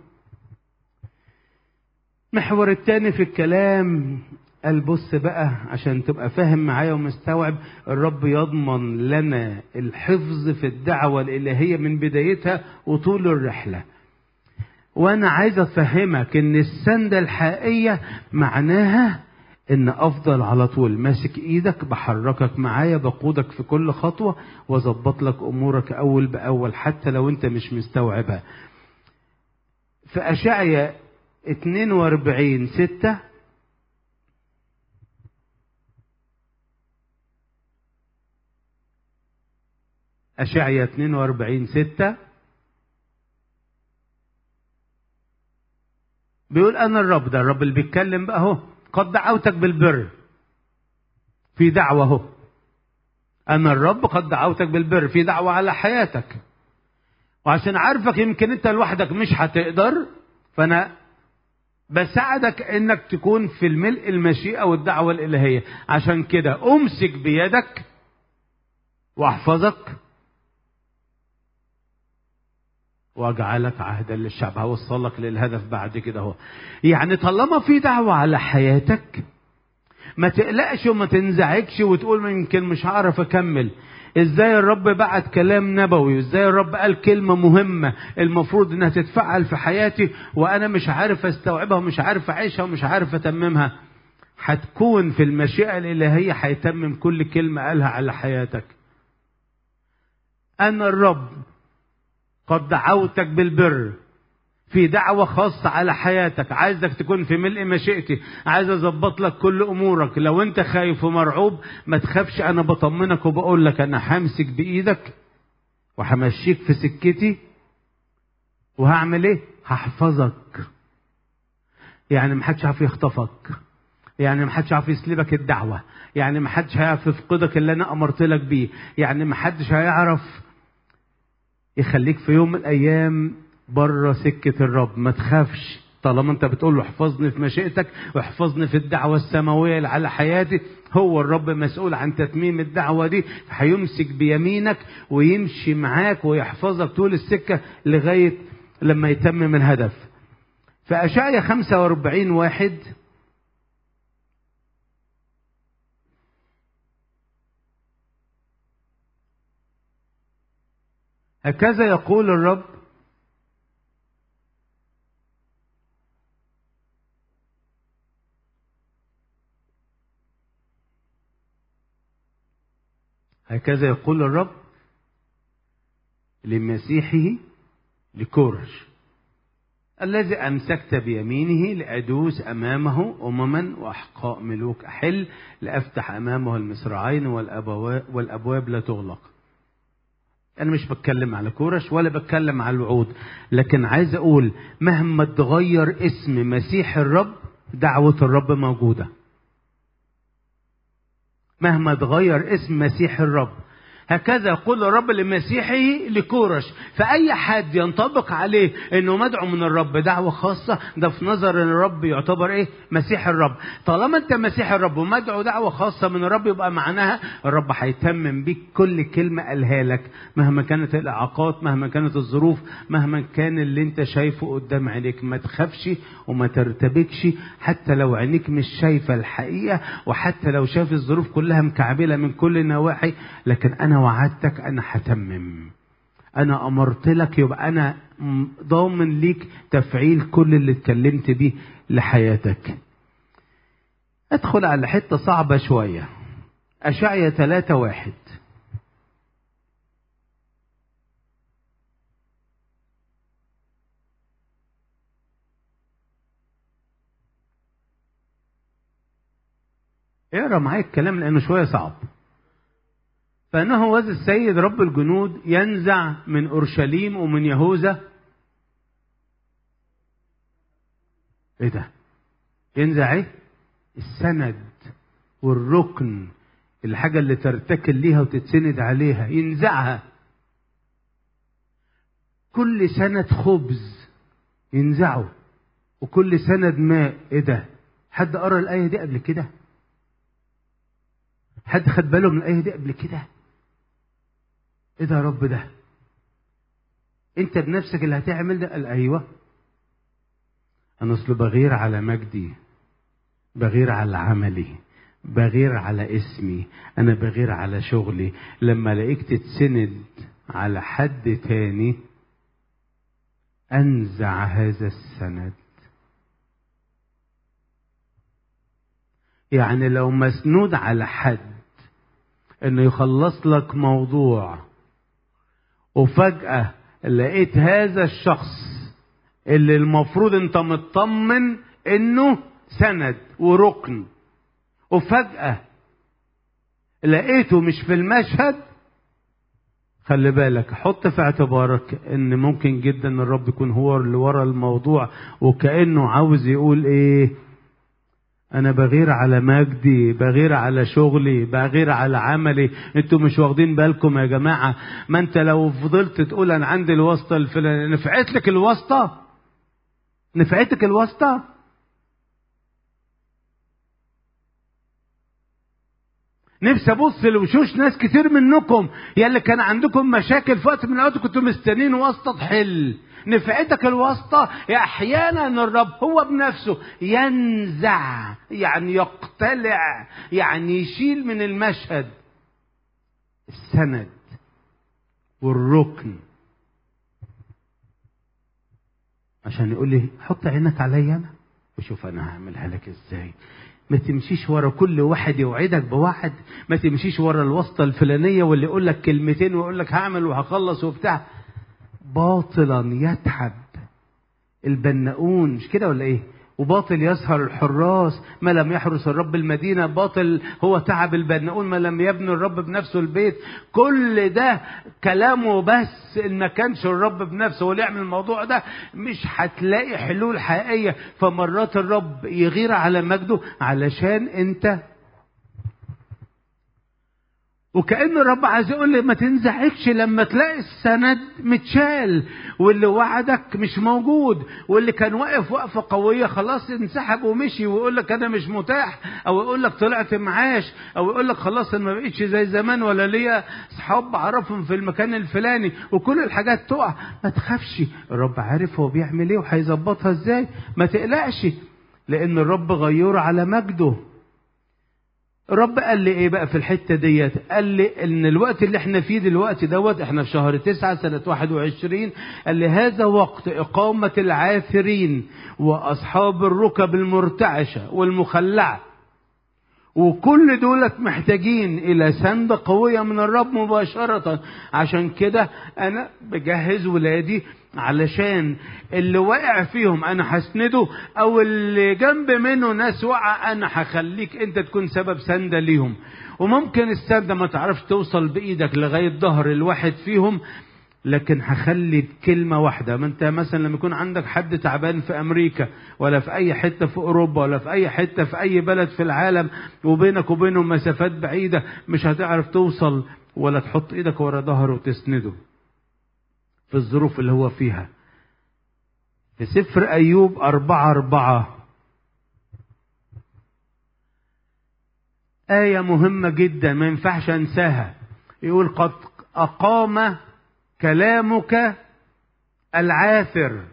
A: محور التاني في الكلام قال بص بقى عشان تبقى فاهم معايا ومستوعب الرب يضمن لنا الحفظ في الدعوة الإلهية من بدايتها وطول الرحلة وانا عايز افهمك ان السندة الحقيقية معناها ان افضل على طول ماسك ايدك بحركك معايا بقودك في كل خطوة واظبط لك امورك اول باول حتى لو انت مش مستوعبها في اشعيا 42 6 أشعيا 42 6 بيقول أنا الرب ده الرب اللي بيتكلم بقى أهو قد دعوتك بالبر في دعوة أهو أنا الرب قد دعوتك بالبر في دعوة على حياتك وعشان عارفك يمكن أنت لوحدك مش هتقدر فأنا بساعدك انك تكون في الملء المشيئة والدعوة الإلهية عشان كده أمسك بيدك وأحفظك واجعلك عهدا للشعب هوصلك للهدف بعد كده اهو يعني طالما في دعوة على حياتك ما تقلقش وما تنزعجش وتقول يمكن مش هعرف اكمل ازاي الرب بعت كلام نبوي ازاي الرب قال كلمة مهمة المفروض انها تتفعل في حياتي وانا مش عارف استوعبها ومش عارف اعيشها ومش عارف اتممها هتكون في المشيئة الالهية هيتمم كل كلمة قالها على حياتك انا الرب قد دعوتك بالبر في دعوة خاصة على حياتك عايزك تكون في ملء مشيئتي عايز اظبط لك كل امورك لو انت خايف ومرعوب ما تخافش انا بطمنك وبقول لك انا همسك بايدك وهمشيك في سكتي وهعمل ايه هحفظك يعني محدش عارف يخطفك يعني محدش عارف يسلبك الدعوة يعني محدش هيعرف يفقدك اللي انا امرت لك بيه يعني محدش هيعرف يخليك في يوم من الايام بره سكه الرب ما تخافش طالما انت بتقول له احفظني في مشيئتك واحفظني في الدعوه السماويه اللي على حياتي هو الرب مسؤول عن تتميم الدعوه دي هيمسك بيمينك ويمشي معاك ويحفظك طول السكه لغايه لما يتمم الهدف فأشعيا 45 واحد هكذا يقول الرب هكذا يقول الرب لمسيحه لكورش الذي أمسكت بيمينه لأدوس أمامه أمما وأحقاء ملوك أحل لأفتح أمامه المصراعين والأبواب لا تغلق أنا مش بتكلم على كورش ولا بتكلم على الوعود لكن عايز أقول مهما تغير اسم مسيح الرب دعوة الرب موجودة مهما تغير اسم مسيح الرب هكذا يقول الرب لمسيحه لكورش فأي حد ينطبق عليه أنه مدعو من الرب دعوة خاصة ده في نظر الرب يعتبر إيه مسيح الرب طالما أنت مسيح الرب ومدعو دعوة خاصة من الرب يبقى معناها الرب هيتمم بيك كل كلمة قالها لك مهما كانت الإعاقات مهما كانت الظروف مهما كان اللي أنت شايفه قدام عينيك ما تخافش وما ترتبكش حتى لو عينيك مش شايفة الحقيقة وحتى لو شايف الظروف كلها مكعبلة من كل النواحي لكن أنا وعدتك أنا هتمم أنا أمرت لك يبقى أنا ضامن ليك تفعيل كل اللي اتكلمت بيه لحياتك ادخل على حتة صعبة شوية أشعيا ثلاثة واحد اقرا معايا الكلام لانه شويه صعب فانه هذا السيد رب الجنود ينزع من اورشليم ومن يهوذا ايه ده ينزع ايه السند والركن الحاجه اللي ترتكل ليها وتتسند عليها ينزعها كل سنة خبز ينزعوا وكل سند ماء ايه ده حد قرا الآية دي قبل كده حد خد باله من الآية دي قبل كده ايه ده يا رب ده انت بنفسك اللي هتعمل ده قال ايوه انا اصل بغير على مجدي بغير على عملي بغير على اسمي انا بغير على شغلي لما الاقيك تتسند على حد تاني انزع هذا السند يعني لو مسنود على حد انه يخلص لك موضوع وفجأة لقيت هذا الشخص اللي المفروض انت مطمن انه سند وركن وفجأة لقيته مش في المشهد خلي بالك حط في اعتبارك ان ممكن جدا الرب يكون هو اللي ورا الموضوع وكأنه عاوز يقول ايه انا بغير على مجدي بغير على شغلي بغير على عملي انتوا مش واخدين بالكم يا جماعة ما انت لو فضلت تقول انا عندي الواسطة الفلانية نفعت لك الواسطة نفعتك الواسطة نفسي ابص لوشوش ناس كتير منكم يا اللي كان عندكم مشاكل في وقت من الاوقات كنتوا مستنيين واسطه تحل نفعتك الواسطه احيانا الرب هو بنفسه ينزع يعني يقتلع يعني يشيل من المشهد السند والركن عشان يقول لي حط عينك عليا انا وشوف انا هعملها لك ازاي ما تمشيش ورا كل واحد يوعدك بوعد ما تمشيش ورا الواسطة الفلانية واللي يقول لك كلمتين ويقول لك هعمل وهخلص وبتاع باطلا يتعب البناؤون مش كده ولا ايه وباطل يسهر الحراس ما لم يحرس الرب المدينة باطل هو تعب البناؤون ما لم يبني الرب بنفسه البيت كل ده كلامه بس ان ما كانش الرب بنفسه هو اللي يعمل الموضوع ده مش هتلاقي حلول حقيقية فمرات الرب يغير على مجده علشان انت وكأن الرب عايز يقول لي ما تنزعجش لما تلاقي السند متشال واللي وعدك مش موجود واللي كان واقف وقفة قوية خلاص انسحب ومشي ويقول لك أنا مش متاح أو يقول لك طلعت معاش أو يقول لك خلاص أنا ما بقتش زي زمان ولا ليا أصحاب بعرفهم في المكان الفلاني وكل الحاجات تقع ما تخافش الرب عارف هو بيعمل إيه وهيظبطها إزاي ما تقلقش لأن الرب غيره على مجده الرب قال لي ايه بقى في الحتة ديت قال لي ان الوقت اللي احنا فيه دلوقتي دوت احنا في شهر تسعة سنة واحد وعشرين قال لي هذا وقت اقامة العاثرين واصحاب الركب المرتعشة والمخلعة وكل دولت محتاجين الى سندة قوية من الرب مباشرة عشان كده انا بجهز ولادي علشان اللي واقع فيهم انا هسنده او اللي جنب منه ناس واقعه انا هخليك انت تكون سبب سنده ليهم وممكن السنده ما تعرفش توصل بايدك لغايه ظهر الواحد فيهم لكن هخلي بكلمة واحدة ما انت مثلا لما يكون عندك حد تعبان في امريكا ولا في اي حتة في اوروبا ولا في اي حتة في اي بلد في العالم وبينك وبينهم مسافات بعيدة مش هتعرف توصل ولا تحط ايدك ورا ظهره وتسنده في الظروف اللي هو فيها في سفر أيوب أربعة أربعة آية مهمة جدا ما ينفعش أنساها يقول قد أقام كلامك العاثر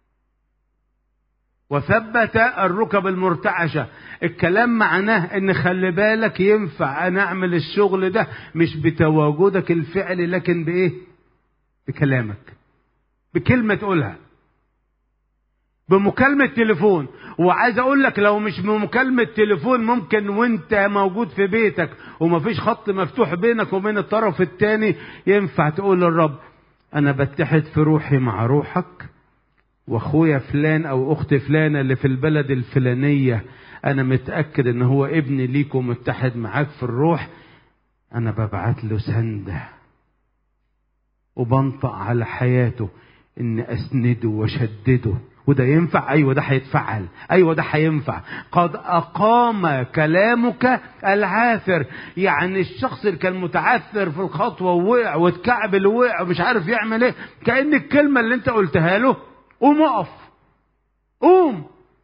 A: وثبت الركب المرتعشة الكلام معناه ان خلي بالك ينفع انا اعمل الشغل ده مش بتواجدك الفعلي لكن بايه بكلامك بكلمة تقولها بمكالمة تليفون وعايز اقول لك لو مش بمكالمة تليفون ممكن وانت موجود في بيتك ومفيش خط مفتوح بينك وبين الطرف التاني ينفع تقول للرب انا بتحد في روحي مع روحك واخويا فلان او اخت فلانة اللي في البلد الفلانية انا متأكد ان هو ابني ليك ومتحد معاك في الروح انا ببعت له سنده وبنطق على حياته ان اسنده وشدده وده ينفع ايوه ده هيتفعل ايوه ده هينفع قد اقام كلامك العاثر يعني الشخص اللي كان متعثر في الخطوه ووقع واتكعبل ووقع ومش عارف يعمل ايه كان الكلمه اللي انت قلتها له قوم اقف قوم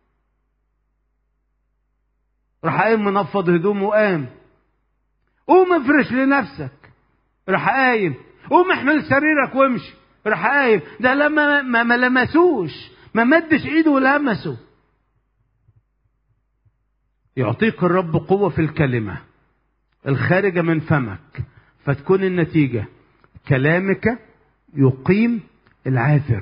A: راح قايم منفض هدومه وقام قوم افرش لنفسك راح قايم قوم احمل سريرك وامشي راح قايم ده لما ما, ما لمسوش ما مدش ايده ولمسه يعطيك الرب قوة في الكلمة الخارجة من فمك فتكون النتيجة كلامك يقيم العاثر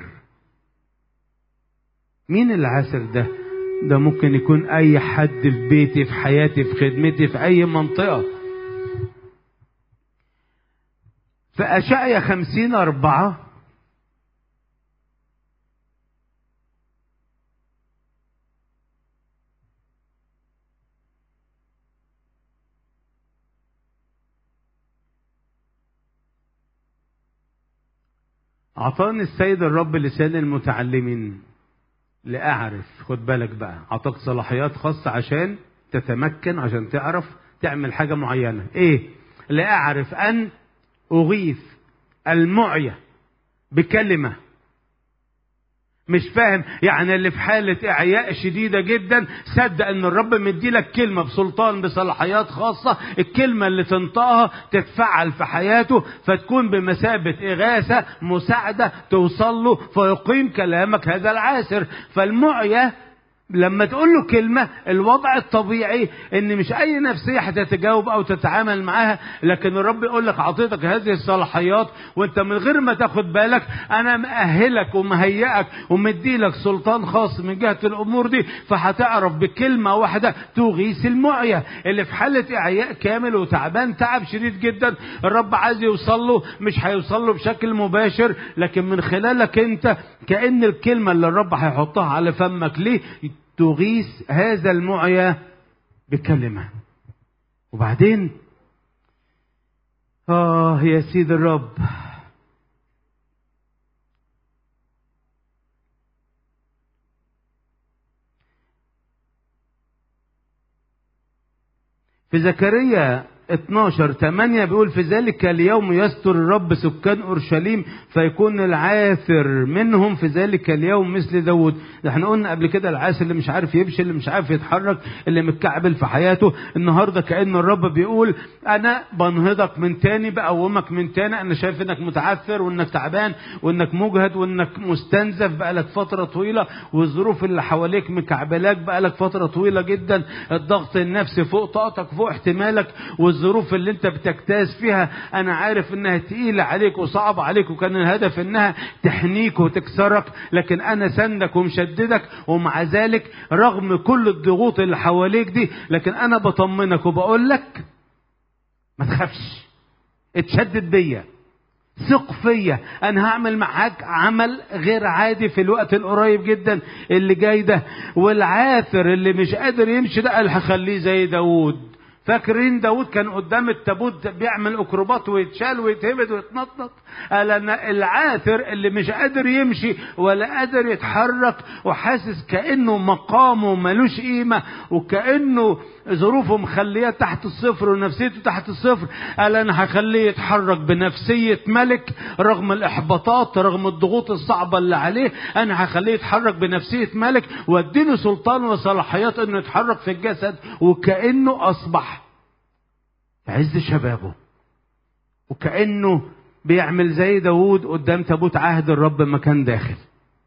A: مين العاثر ده ده ممكن يكون اي حد في بيتي في حياتي في خدمتي في اي منطقة في أشعيا خمسين أربعة أعطاني السيد الرب لسان المتعلمين لأعرف خد بالك بقى أعطاك صلاحيات خاصة عشان تتمكن عشان تعرف تعمل حاجة معينة إيه لأعرف أن أغيث المعية بكلمة مش فاهم يعني اللي في حالة إعياء شديدة جدا صدق إن الرب مديلك كلمة بسلطان بصلاحيات خاصة الكلمة اللي تنطقها تتفعل في حياته فتكون بمثابة إغاثة مساعدة توصل له فيقيم كلامك هذا العاسر فالمعية لما تقول له كلمة الوضع الطبيعي ان مش اي نفسية هتتجاوب او تتعامل معاها لكن الرب يقول لك اعطيتك هذه الصلاحيات وانت من غير ما تاخد بالك انا مأهلك ومهيئك ومديلك سلطان خاص من جهة الامور دي فهتعرف بكلمة واحدة تغيث المعية اللي في حالة اعياء كامل وتعبان تعب شديد جدا الرب عايز يوصل له مش هيوصل له بشكل مباشر لكن من خلالك انت كأن الكلمة اللي الرب هيحطها على فمك ليه تغيث هذا المعيا بكلمة وبعدين آه يا سيد الرب في زكريا 12 8 بيقول في ذلك اليوم يستر الرب سكان اورشليم فيكون العاثر منهم في ذلك اليوم مثل داود ده احنا قلنا قبل كده العاثر اللي مش عارف يمشي اللي مش عارف يتحرك اللي متكعبل في حياته النهارده كان الرب بيقول انا بنهضك من تاني بقومك من تاني انا شايف انك متعثر وانك تعبان وانك مجهد وانك مستنزف بقالك فتره طويله والظروف اللي حواليك مكعبلاك بقالك فتره طويله جدا الضغط النفسي فوق طاقتك فوق احتمالك والظروف اللي انت بتجتاز فيها انا عارف انها تقيلة عليك وصعبة عليك وكان الهدف انها تحنيك وتكسرك لكن انا سندك ومشددك ومع ذلك رغم كل الضغوط اللي حواليك دي لكن انا بطمنك وبقول لك ما تخافش اتشدد بيا ثق فيا انا هعمل معاك عمل غير عادي في الوقت القريب جدا اللي جاي ده والعاثر اللي مش قادر يمشي ده قال هخليه زي داوود فاكرين داود كان قدام التابوت بيعمل اكروبات ويتشال ويتهبد ويتنطط قال انا العاثر اللي مش قادر يمشي ولا قادر يتحرك وحاسس كانه مقامه ملوش قيمه وكانه ظروفه مخليه تحت الصفر ونفسيته تحت الصفر قال انا هخليه يتحرك بنفسيه ملك رغم الاحباطات رغم الضغوط الصعبه اللي عليه انا هخليه يتحرك بنفسيه ملك واديله سلطان وصلاحيات انه يتحرك في الجسد وكانه اصبح في عز شبابه وكأنه بيعمل زي داوود قدام تابوت عهد الرب ما كان داخل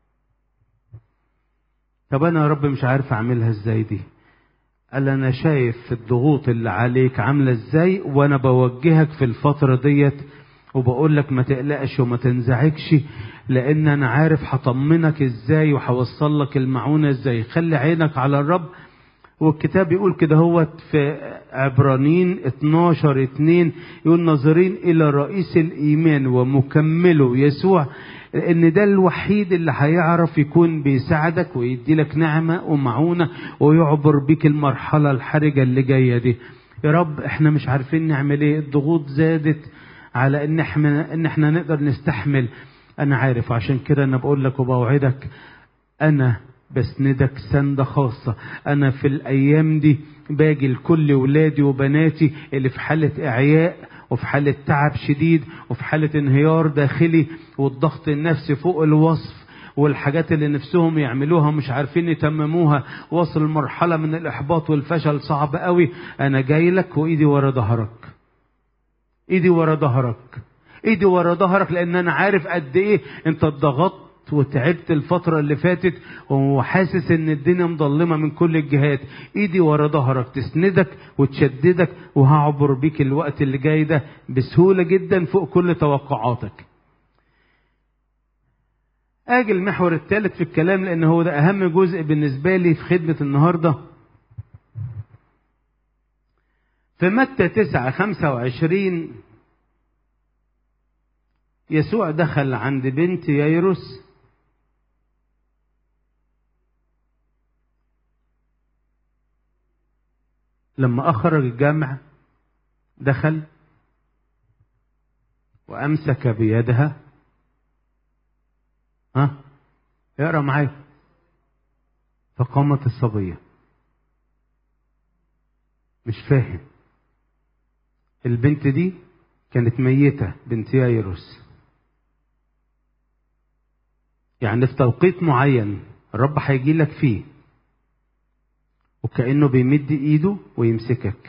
A: طب انا يا رب مش عارف اعملها ازاي دي قال انا شايف الضغوط اللي عليك عامله ازاي وانا بوجهك في الفتره ديت وبقول لك ما تقلقش وما تنزعجش لان انا عارف هطمنك ازاي وهوصل لك المعونه ازاي خلي عينك على الرب والكتاب يقول كده هو في عبرانيين 12 2 يقول ناظرين الى رئيس الايمان ومكمله يسوع ان ده الوحيد اللي هيعرف يكون بيساعدك ويدي لك نعمه ومعونه ويعبر بيك المرحله الحرجه اللي جايه دي يا رب احنا مش عارفين نعمل ايه الضغوط زادت على ان احنا ان احنا نقدر نستحمل انا عارف عشان كده انا بقول لك وبوعدك انا بسندك سندة خاصة انا في الايام دي باجي لكل ولادي وبناتي اللي في حالة اعياء وفي حالة تعب شديد وفي حالة انهيار داخلي والضغط النفسي فوق الوصف والحاجات اللي نفسهم يعملوها مش عارفين يتمموها وصل مرحلة من الإحباط والفشل صعب قوي أنا جاي لك وإيدي ورا ظهرك إيدي ورا ظهرك إيدي ورا ظهرك لأن أنا عارف قد إيه أنت اتضغطت وتعبت الفترة اللي فاتت وحاسس ان الدنيا مظلمة من كل الجهات ايدي ورا ظهرك تسندك وتشددك وهعبر بيك الوقت اللي جاي ده بسهولة جدا فوق كل توقعاتك اجي المحور الثالث في الكلام لان هو ده اهم جزء بالنسبة لي في خدمة النهاردة في متى تسعة خمسة وعشرين يسوع دخل عند بنت ييروس لما أخرج الجمع دخل وأمسك بيدها ها اقرا معايا فقامت الصبية مش فاهم البنت دي كانت ميتة بنت يايروس يعني في توقيت معين الرب هيجي لك فيه وكأنه بيمد ايده ويمسكك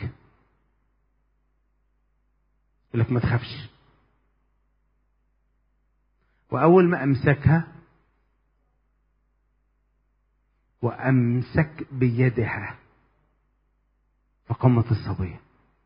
A: يقول لك ما تخافش وأول ما أمسكها وأمسك بيدها فقامت الصبية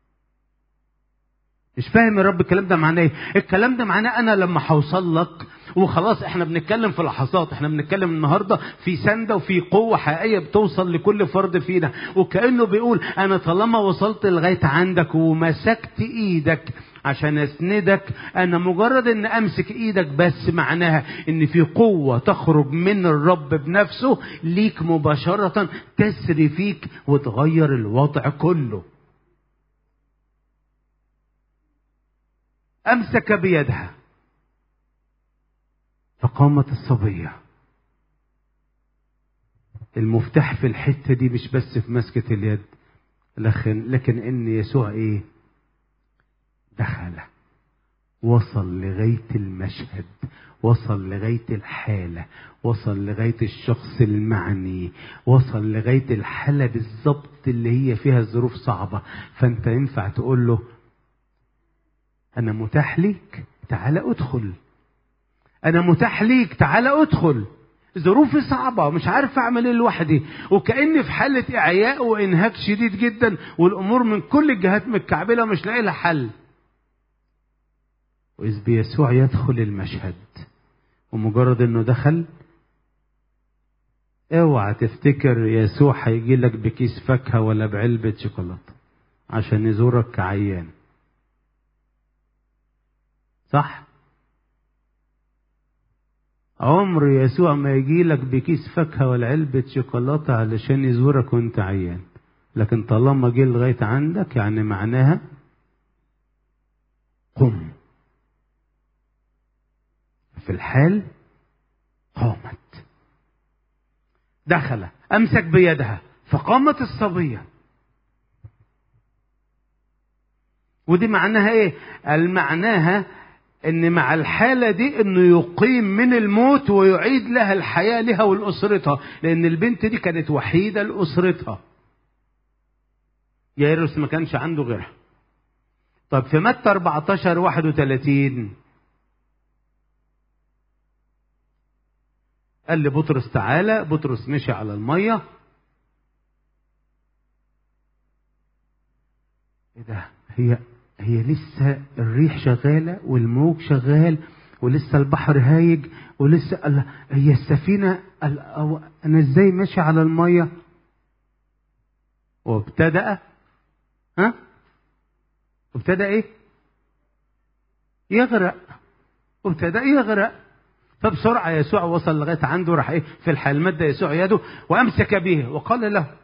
A: مش فاهم يا رب الكلام ده معناه ايه الكلام ده معناه انا لما هوصل لك وخلاص احنا بنتكلم في لحظات احنا بنتكلم النهارده في سنده وفي قوه حقيقيه بتوصل لكل فرد فينا وكانه بيقول انا طالما وصلت لغايه عندك ومسكت ايدك عشان اسندك انا مجرد ان امسك ايدك بس معناها ان في قوه تخرج من الرب بنفسه ليك مباشره تسري فيك وتغير الوضع كله امسك بيدها فقامت الصبيه المفتاح في الحته دي مش بس في مسكه اليد لكن لكن ان يسوع ايه دخل وصل لغايه المشهد وصل لغايه الحاله وصل لغايه الشخص المعني وصل لغايه الحاله بالظبط اللي هي فيها الظروف صعبه فانت ينفع تقول له أنا متاح ليك تعال ادخل أنا متاح ليك تعال ادخل ظروفي صعبة مش عارف أعمل إيه لوحدي وكأني في حالة إعياء وإنهاك شديد جدا والأمور من كل الجهات متكعبلة مش لاقي لها حل وإذ بيسوع يدخل المشهد ومجرد إنه دخل اوعى تفتكر يسوع هيجي لك بكيس فاكهة ولا بعلبة شوكولاتة عشان يزورك كعيان صح عمر يسوع ما يجي لك بكيس فاكهة ولا علبة شوكولاتة علشان يزورك وانت عيان لكن طالما جه لغاية عندك يعني معناها قم في الحال قامت دخل أمسك بيدها فقامت الصبية ودي معناها ايه المعناها ان مع الحالة دي انه يقيم من الموت ويعيد لها الحياة لها ولأسرتها لان البنت دي كانت وحيدة لأسرتها يايروس ما كانش عنده غيرها طب في متى 14 31 قال لبطرس تعالى بطرس مشي على المية ايه ده هي هي لسه الريح شغالة والموج شغال ولسه البحر هايج ولسه الله هي السفينة أنا إزاي ماشي على المية وابتدأ ها وابتدأ إيه يغرق وابتدأ يغرق فبسرعة يسوع وصل لغاية عنده راح إيه في الحال مد يسوع يده وأمسك به وقال له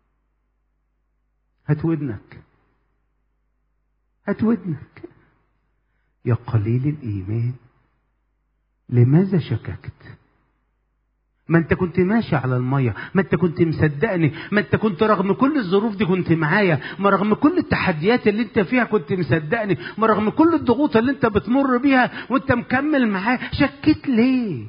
A: هات ودنك هات ودنك يا قليل الإيمان لماذا شككت ما انت كنت ماشي على المية ما انت كنت مصدقني ما انت كنت رغم كل الظروف دي كنت معايا ما رغم كل التحديات اللي انت فيها كنت مصدقني ما رغم كل الضغوط اللي انت بتمر بيها وانت مكمل معايا شكيت ليه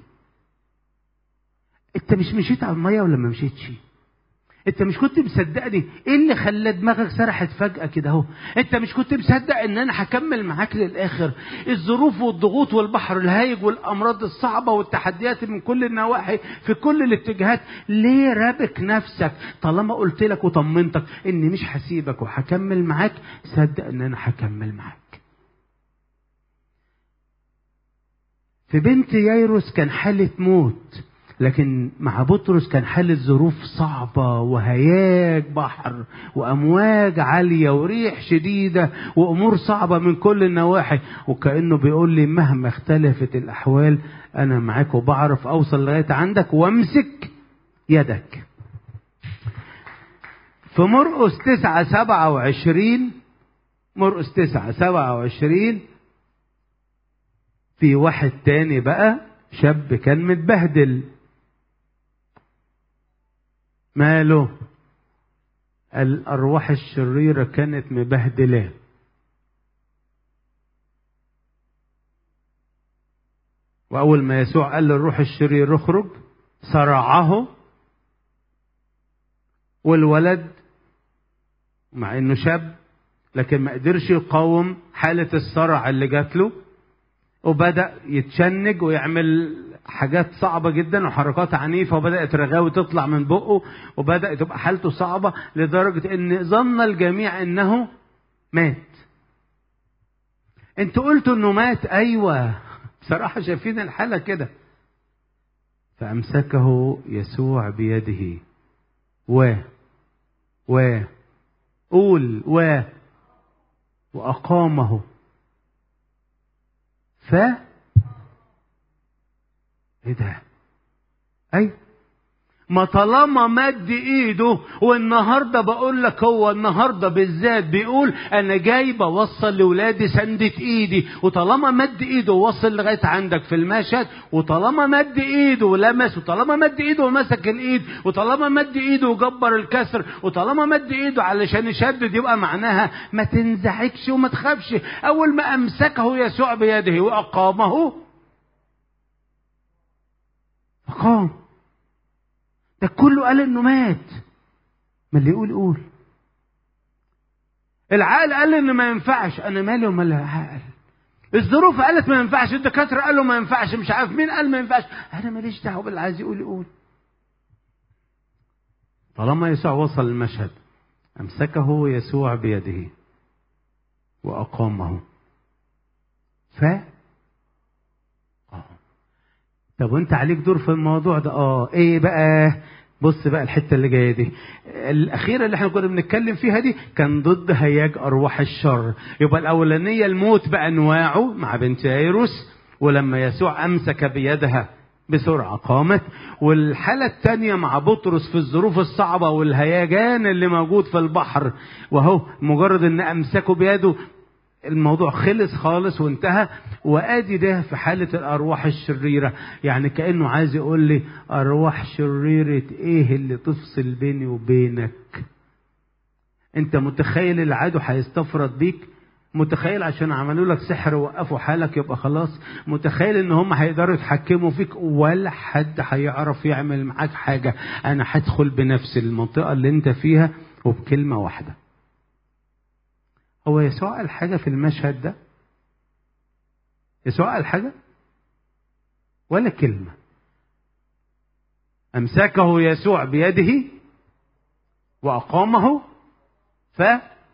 A: انت مش مشيت على المية ولا ما مشيتش انت مش كنت مصدقني ايه اللي خلى دماغك سرحت فجأة كده اهو انت مش كنت مصدق ان انا هكمل معاك للاخر الظروف والضغوط والبحر الهايج والامراض الصعبة والتحديات من كل النواحي في كل الاتجاهات ليه رابك نفسك طالما قلت لك وطمنتك اني مش هسيبك وهكمل معاك صدق ان انا هكمل معاك في بنت ييروس كان حالة موت لكن مع بطرس كان حالة ظروف صعبة وهياج بحر وأمواج عالية وريح شديدة وأمور صعبة من كل النواحي وكأنه بيقول لي مهما اختلفت الأحوال أنا معاك وبعرف أوصل لغاية عندك وأمسك يدك في مرقس تسعة سبعة وعشرين مرقس تسعة سبعة وعشرين في واحد تاني بقى شاب كان متبهدل ماله الأرواح الشريرة كانت مبهدلة وأول ما يسوع قال للروح الشرير اخرج صرعه والولد مع انه شاب لكن ما قدرش يقاوم حالة الصرع اللي جات له وبدأ يتشنج ويعمل حاجات صعبة جدا وحركات عنيفة وبدأت رغاوي تطلع من بقه وبدأت تبقى حالته صعبة لدرجة ان ظن الجميع انه مات انتوا قلتوا انه مات ايوه بصراحة شايفين الحالة كده فأمسكه يسوع بيده و و قول و وأقامه ف ايه ده اي ما طالما مد ايده والنهارده بقول لك هو النهارده بالذات بيقول انا جاي بوصل لاولادي سندة ايدي وطالما مد ايده ووصل لغايه عندك في المشهد وطالما مد ايده ولمس وطالما مد ايده ومسك الايد وطالما مد ايده وجبر الكسر وطالما مد ايده علشان يشدد يبقى معناها ما تنزعجش وما تخافش اول ما امسكه يسوع بيده واقامه أقام ده كله قال إنه مات ما اللي يقول يقول العقل قال إن ما ينفعش أنا مالي ومال العقل الظروف قالت ما ينفعش الدكاترة قالوا ما ينفعش مش عارف مين قال ما ينفعش أنا ماليش دعوة باللي عايز يقول يقول طالما يسوع وصل المشهد أمسكه يسوع بيده وأقامه ف طب وانت عليك دور في الموضوع ده اه ايه بقى بص بقى الحته اللي جايه دي الاخيره اللي احنا كنا بنتكلم فيها دي كان ضد هياج ارواح الشر يبقى الاولانيه الموت بانواعه مع بنت ايروس ولما يسوع امسك بيدها بسرعة قامت والحالة الثانية مع بطرس في الظروف الصعبة والهيجان اللي موجود في البحر وهو مجرد ان امسكه بيده الموضوع خلص خالص وانتهى وادي ده في حالة الارواح الشريرة يعني كأنه عايز يقول لي ارواح شريرة ايه اللي تفصل بيني وبينك انت متخيل العدو هيستفرد بيك متخيل عشان عملوا لك سحر ووقفوا حالك يبقى خلاص متخيل ان هم هيقدروا يتحكموا فيك ولا حد هيعرف يعمل معاك حاجة انا هدخل بنفس المنطقة اللي انت فيها وبكلمة واحدة هو يسوع قال حاجة في المشهد ده يسوع قال حاجة ولا كلمة أمسكه يسوع بيده وأقامه ف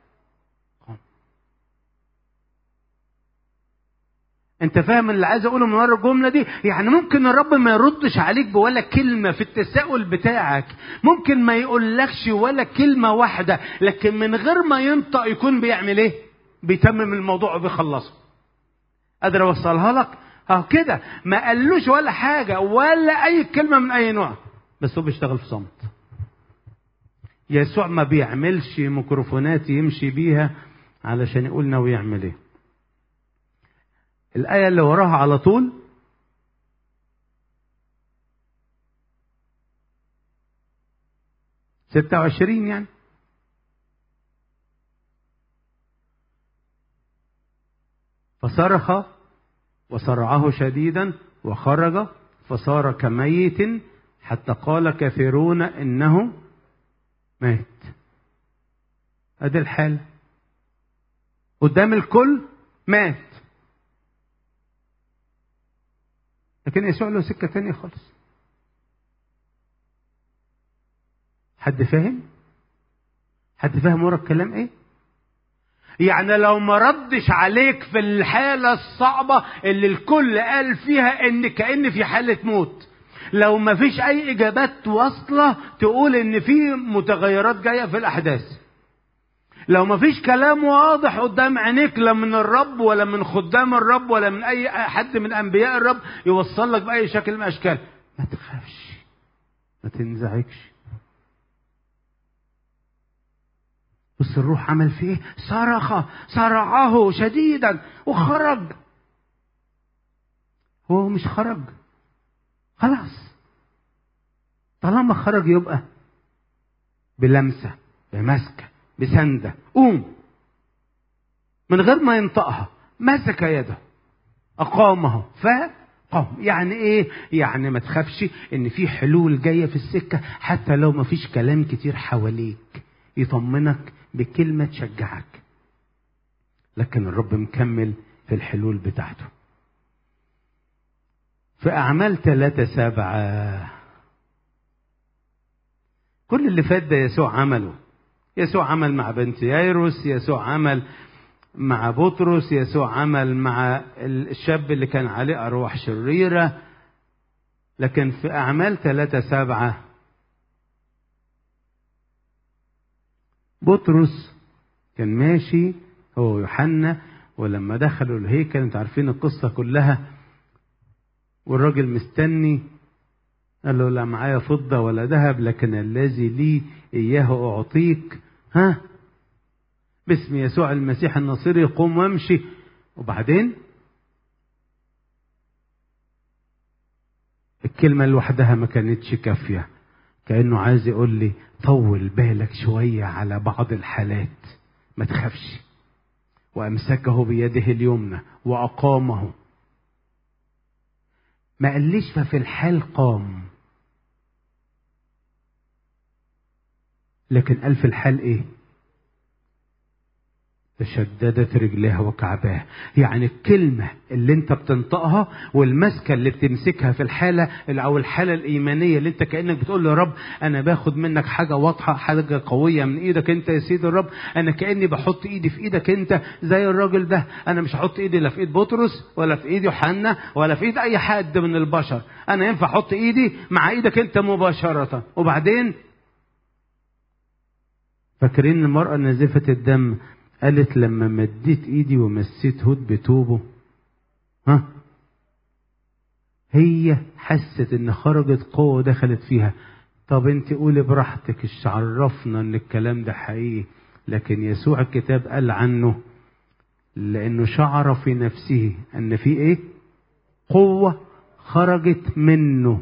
A: انت فاهم اللي عايز اقوله من ورا الجمله دي يعني ممكن الرب ما يردش عليك بولا كلمه في التساؤل بتاعك ممكن ما يقولكش ولا كلمه واحده لكن من غير ما ينطق يكون بيعمل ايه بيتمم الموضوع وبيخلصه قادر اوصلها لك اه كده ما قالوش ولا حاجه ولا اي كلمه من اي نوع بس هو بيشتغل في صمت يسوع ما بيعملش ميكروفونات يمشي بيها علشان يقول ناوي يعمل ايه الآية اللي وراها على طول 26 يعني فصرخ وصرعه شديدا وخرج فصار كميت حتى قال كثيرون انه مات ادي الحال قدام الكل مات لكن يسوع له سكه تانية خالص حد فاهم حد فاهم ورا الكلام ايه يعني لو ما ردش عليك في الحالة الصعبة اللي الكل قال فيها ان كأن في حالة موت لو ما فيش اي اجابات واصلة تقول ان في متغيرات جاية في الاحداث لو ما فيش كلام واضح قدام عينيك لا من الرب ولا من خدام الرب ولا من اي حد من انبياء الرب يوصل لك باي شكل من الاشكال ما تخافش ما تنزعجش بص الروح عمل فيه ايه صرخ صرعه شديدا وخرج هو مش خرج خلاص طالما خرج يبقى بلمسة بمسكة بسندة قوم من غير ما ينطقها مسك يده أقامه فقام يعني ايه يعني ما تخافش ان في حلول جاية في السكة حتى لو ما فيش كلام كتير حواليك يطمنك بكلمة تشجعك لكن الرب مكمل في الحلول بتاعته في أعمال ثلاثة سبعة كل اللي فات ده يسوع عمله يسوع عمل مع بنت يايروس يسوع عمل مع بطرس يسوع عمل مع الشاب اللي كان عليه أرواح شريرة لكن في أعمال ثلاثة سبعة بطرس كان ماشي هو ويوحنا ولما دخلوا الهيكل انتوا عارفين القصة كلها والراجل مستني قال له لا معايا فضة ولا ذهب لكن الذي لي إياه أعطيك ها باسم يسوع المسيح الناصري قوم وامشي وبعدين الكلمة لوحدها ما كانتش كافية كأنه عايز يقول لي طول بالك شوية على بعض الحالات ما تخافش وأمسكه بيده اليمنى وأقامه ما قاليش ففي الحال قام لكن قال في الحال ايه تشددت رجليها وكعباها يعني الكلمة اللي انت بتنطقها والمسكة اللي بتمسكها في الحالة او الحالة الايمانية اللي انت كأنك بتقول له يا رب انا باخد منك حاجة واضحة حاجة قوية من ايدك انت يا سيد الرب انا كأني بحط ايدي في ايدك انت زي الراجل ده انا مش هحط ايدي لا في ايد بطرس ولا في ايد يوحنا ولا في ايد اي حد من البشر انا ينفع احط ايدي مع ايدك انت مباشرة وبعدين فاكرين المرأة نازفة الدم قالت لما مديت ايدي ومسيت هود بتوبه ها هي حست ان خرجت قوة دخلت فيها طب انت قولي براحتك ايش عرفنا ان الكلام ده حقيقي لكن يسوع الكتاب قال عنه لانه شعر في نفسه ان في ايه قوة خرجت منه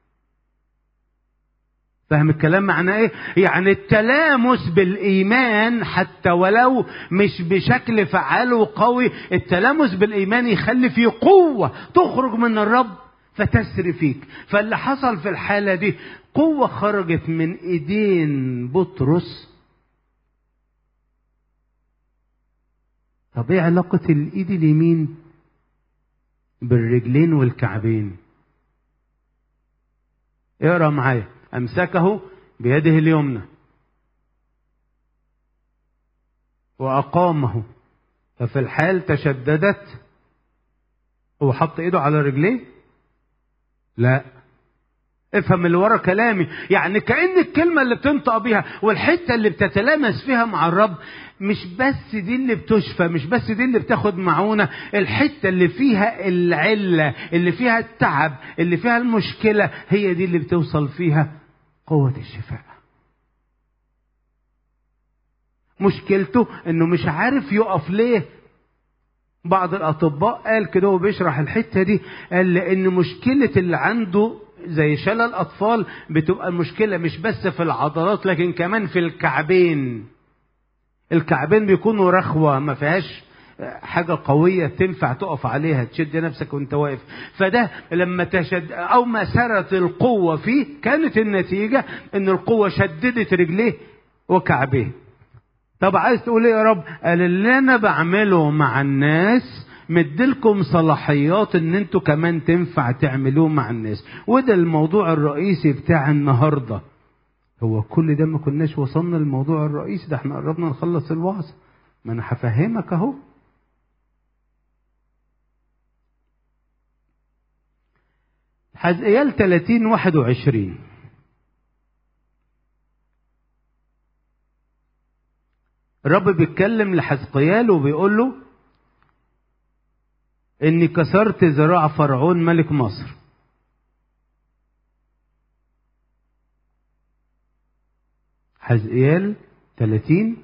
A: فاهم الكلام معناه ايه يعني التلامس بالايمان حتى ولو مش بشكل فعال وقوي التلامس بالايمان يخلي فيه قوه تخرج من الرب فتسري فيك فاللي حصل في الحاله دي قوه خرجت من ايدين بطرس طب ايه علاقه الايد اليمين بالرجلين والكعبين اقرا معايا أمسكه بيده اليمنى وأقامه ففي الحال تشددت هو حط ايده على رجليه لا افهم اللي ورا كلامي يعني كأن الكلمة اللي بتنطق بيها والحتة اللي بتتلامس فيها مع الرب مش بس دي اللي بتشفى مش بس دي اللي بتاخد معونة الحتة اللي فيها العلة اللي فيها التعب اللي فيها المشكلة هي دي اللي بتوصل فيها قوة الشفاء مشكلته انه مش عارف يقف ليه بعض الاطباء قال كده وهو بيشرح الحته دي قال لان مشكله اللي عنده زي شلل اطفال بتبقى المشكله مش بس في العضلات لكن كمان في الكعبين الكعبين بيكونوا رخوه ما فيهاش حاجه قويه تنفع تقف عليها تشد نفسك وانت واقف فده لما تشد او ما سرت القوه فيه كانت النتيجه ان القوه شددت رجليه وكعبيه طب عايز تقول ايه يا رب قال اللي انا بعمله مع الناس مديلكم صلاحيات ان انتوا كمان تنفع تعملوه مع الناس وده الموضوع الرئيسي بتاع النهارده هو كل ده ما كناش وصلنا للموضوع الرئيسي ده احنا قربنا نخلص الوعظ ما انا هفهمك اهو حزقيال 30 21 الرب بيتكلم لحزقيال وبيقول له اني كسرت ذراع فرعون ملك مصر حزقيال 30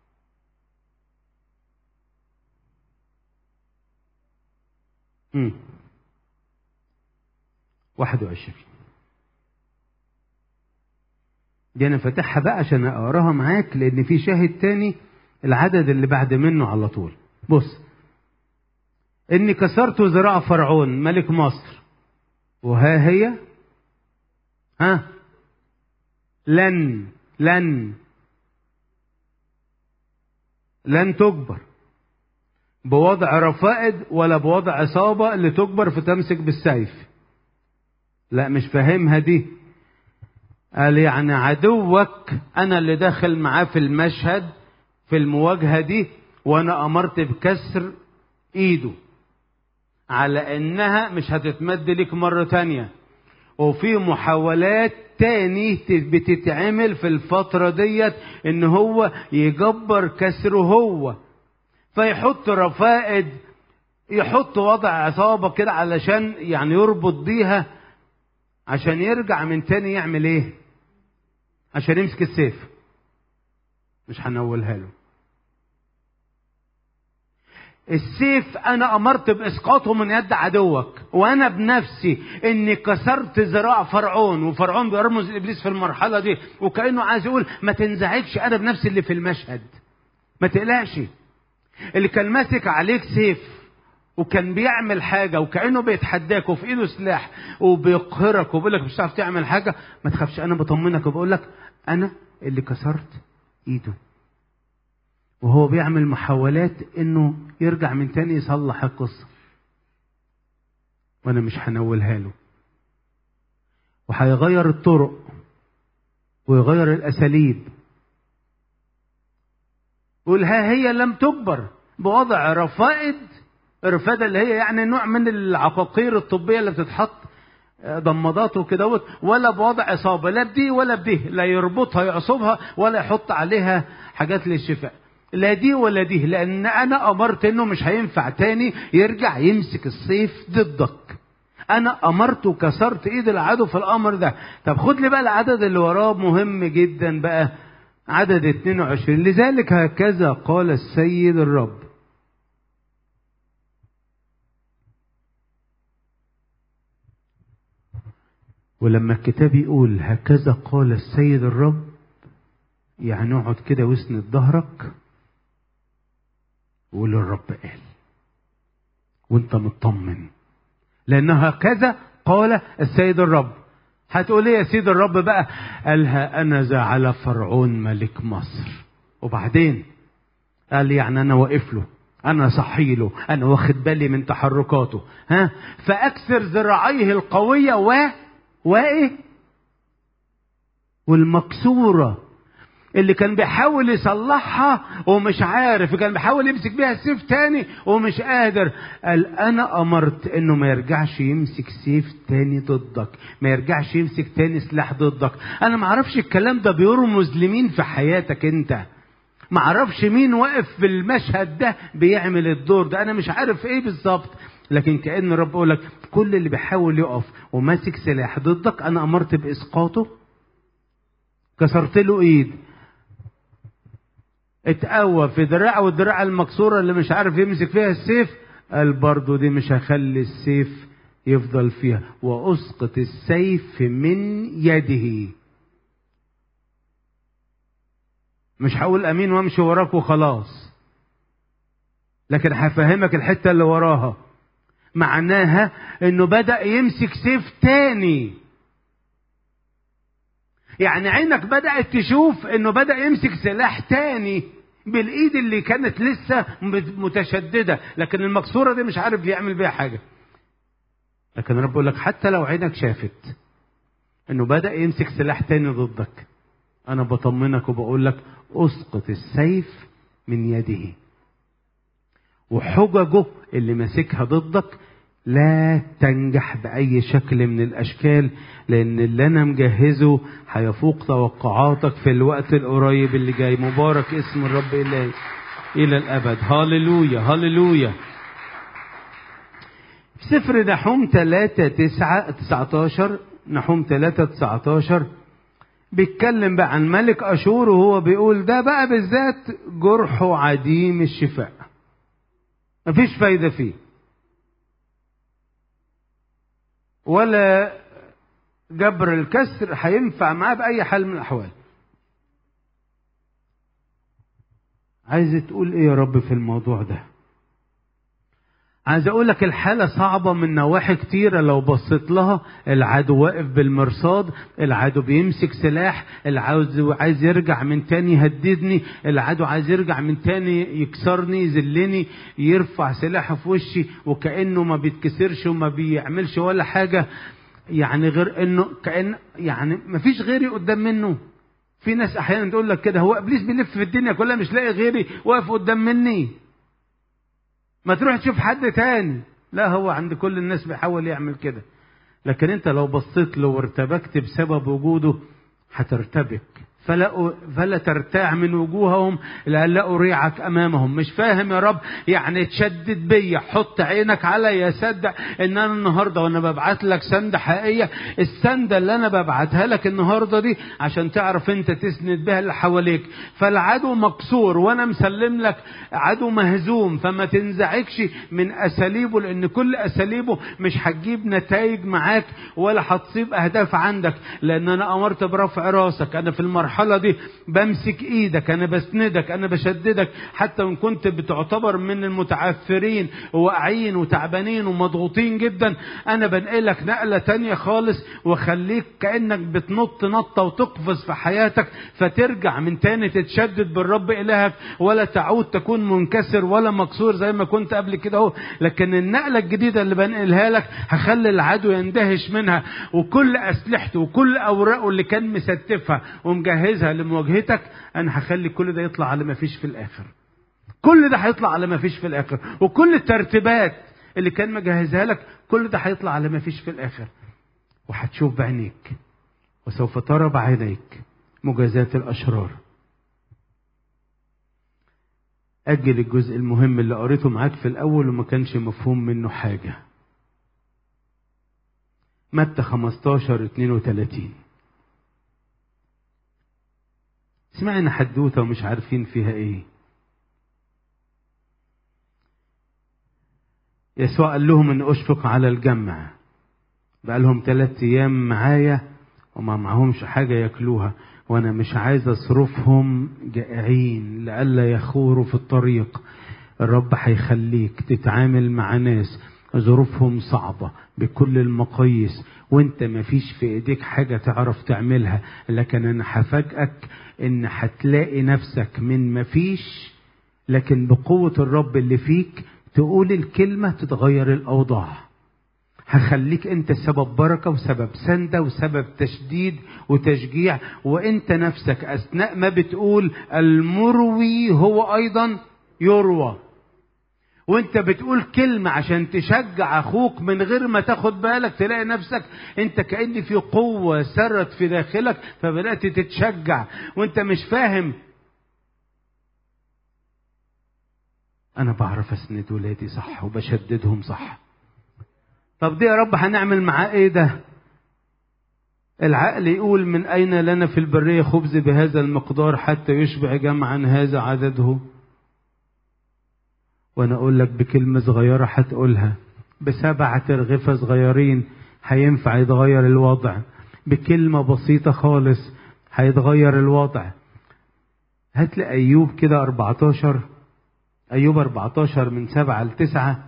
A: امم 21 دي انا فاتحها بقى عشان اقراها معاك لان في شاهد تاني العدد اللي بعد منه على طول بص اني كسرت ذراع فرعون ملك مصر وها هي ها لن لن لن تجبر بوضع رفائد ولا بوضع عصابة اللي تجبر فتمسك بالسيف لا مش فاهمها دي قال يعني عدوك انا اللي داخل معاه في المشهد في المواجهة دي وانا امرت بكسر ايده على انها مش هتتمد ليك مرة تانية وفي محاولات تاني بتتعمل في الفترة ديت ان هو يجبر كسره هو فيحط رفائد يحط وضع عصابة كده علشان يعني يربط بيها عشان يرجع من تاني يعمل ايه عشان يمسك السيف مش هنولها له السيف انا امرت باسقاطه من يد عدوك وانا بنفسي اني كسرت ذراع فرعون وفرعون بيرمز ابليس في المرحله دي وكانه عايز يقول ما تنزعجش انا بنفسي اللي في المشهد ما تقلقش اللي كان ماسك عليك سيف وكان بيعمل حاجه وكانه بيتحداك وفي ايده سلاح وبيقهرك وبيقول لك مش هتعرف تعمل حاجه ما تخافش انا بطمنك وبقول لك انا اللي كسرت ايده وهو بيعمل محاولات انه يرجع من تاني يصلح القصه وانا مش هنولها له وهيغير الطرق ويغير الاساليب يقول ها هي لم تجبر بوضع رفائد الرفادة اللي هي يعني نوع من العقاقير الطبية اللي بتتحط ضمادات وكدهوت ولا بوضع عصابة لا بدي ولا بدي لا يربطها يعصبها ولا يحط عليها حاجات للشفاء لا دي ولا دي لأن أنا أمرت إنه مش هينفع تاني يرجع يمسك السيف ضدك أنا أمرت وكسرت إيد العدو في الأمر ده طب خد لي بقى العدد اللي وراه مهم جدا بقى عدد 22 لذلك هكذا قال السيد الرب ولما الكتاب يقول هكذا قال السيد الرب يعني اقعد كده واسند ظهرك وقول الرب قال وانت مطمن لان هكذا قال السيد الرب هتقول ايه يا سيد الرب بقى قالها انا على فرعون ملك مصر وبعدين قال يعني انا واقف له انا صحي له انا واخد بالي من تحركاته ها فاكسر ذراعيه القويه و وايه والمكسوره اللي كان بيحاول يصلحها ومش عارف كان بيحاول يمسك بيها السيف تاني ومش قادر قال انا امرت انه ما يرجعش يمسك سيف تاني ضدك ما يرجعش يمسك تاني سلاح ضدك انا ما اعرفش الكلام ده بيرمز لمين في حياتك انت ما اعرفش مين واقف في المشهد ده بيعمل الدور ده انا مش عارف ايه بالظبط لكن كان رب يقول لك كل اللي بيحاول يقف وماسك سلاح ضدك انا امرت باسقاطه كسرت له ايد اتقوى في دراع والدراع المكسوره اللي مش عارف يمسك فيها السيف قال برضه دي مش هخلي السيف يفضل فيها واسقط السيف من يده مش هقول امين وامشي وراك وخلاص لكن هفهمك الحته اللي وراها معناها انه بدا يمسك سيف تاني يعني عينك بدات تشوف انه بدا يمسك سلاح تاني بالايد اللي كانت لسه متشدده لكن المكسوره دي مش عارف يعمل بيها حاجه لكن رب يقول لك حتى لو عينك شافت انه بدا يمسك سلاح تاني ضدك انا بطمنك وبقول لك اسقط السيف من يده وحججه اللي ماسكها ضدك لا تنجح بأي شكل من الأشكال لأن اللي أنا مجهزه هيفوق توقعاتك في الوقت القريب اللي جاي مبارك اسم الرب إلهي إلى الأبد هاللويا هاللويا في سفر نحوم 3 9 19 نحوم 3 19 بيتكلم بقى عن ملك أشور وهو بيقول ده بقى بالذات جرحه عديم الشفاء مفيش فايدة فيه ولا جبر الكسر هينفع معاه بأي حال من الأحوال عايز تقول ايه يا رب في الموضوع ده عايز اقول لك الحالة صعبة من نواحي كتيرة لو بصيت لها العدو واقف بالمرصاد العدو بيمسك سلاح العدو عايز يرجع من تاني يهددني العدو عايز يرجع من تاني يكسرني يذلني يرفع سلاحه في وشي وكأنه ما بيتكسرش وما بيعملش ولا حاجة يعني غير انه كأن يعني ما فيش غيري قدام منه في ناس احيانا تقول لك كده هو ابليس بيلف في الدنيا كلها مش لاقي غيري واقف قدام مني ما تروح تشوف حد تاني لا هو عند كل الناس بيحاول يعمل كده لكن انت لو بصيت له وارتبكت بسبب وجوده هترتبك فلا فلا ترتاع من وجوههم لئلا اريعك امامهم مش فاهم يا رب يعني تشدد بيا حط عينك عليا صدق ان انا النهارده وانا ببعت لك سنده حقيقيه السنده اللي انا ببعتها لك النهارده دي عشان تعرف انت تسند بها اللي حواليك فالعدو مكسور وانا مسلم لك عدو مهزوم فما تنزعجش من اساليبه لان كل اساليبه مش هتجيب نتائج معاك ولا هتصيب اهداف عندك لان انا امرت برفع راسك انا في المرحله المرحلة دي بمسك ايدك انا بسندك انا بشددك حتى وان كنت بتعتبر من المتعثرين وواقعين وتعبانين ومضغوطين جدا انا بنقلك نقلة تانية خالص واخليك كأنك بتنط نطة وتقفز في حياتك فترجع من تاني تتشدد بالرب الهك ولا تعود تكون منكسر ولا مكسور زي ما كنت قبل كده اهو لكن النقلة الجديدة اللي بنقلها لك هخلي العدو يندهش منها وكل اسلحته وكل اوراقه اللي كان مستفها ومجهزها جاهزها لمواجهتك انا هخلي كل ده يطلع على ما فيش في الاخر كل ده هيطلع على ما فيش في الاخر وكل الترتيبات اللي كان مجهزها لك كل ده هيطلع على ما فيش في الاخر وهتشوف بعينيك وسوف ترى بعينيك مجازات الاشرار أجل الجزء المهم اللي قريته معاك في الأول وما كانش مفهوم منه حاجة متى 15 32 سمعنا حدوته ومش عارفين فيها ايه يسوع قال لهم ان اشفق على الجمع بقى لهم ثلاث ايام معايا وما معهمش حاجة ياكلوها وانا مش عايز اصرفهم جائعين لئلا يخوروا في الطريق الرب هيخليك تتعامل مع ناس ظروفهم صعبة بكل المقاييس وانت مفيش في ايديك حاجة تعرف تعملها لكن انا هفاجئك ان هتلاقي نفسك من مفيش لكن بقوة الرب اللي فيك تقول الكلمة تتغير الاوضاع هخليك انت سبب بركة وسبب سندة وسبب تشديد وتشجيع وانت نفسك اثناء ما بتقول المروي هو ايضا يروى وانت بتقول كلمة عشان تشجع اخوك من غير ما تاخد بالك تلاقي نفسك انت كأن في قوة سرت في داخلك فبدأت تتشجع وانت مش فاهم انا بعرف اسند ولادي صح وبشددهم صح طب دي يا رب هنعمل معاه ايه ده العقل يقول من اين لنا في البرية خبز بهذا المقدار حتى يشبع جمعا هذا عدده وانا اقول لك بكلمة صغيرة هتقولها بسبعة رغفة صغيرين هينفع يتغير الوضع بكلمة بسيطة خالص هيتغير الوضع هات لي أيوب كده 14 أيوب 14 من سبعة لتسعة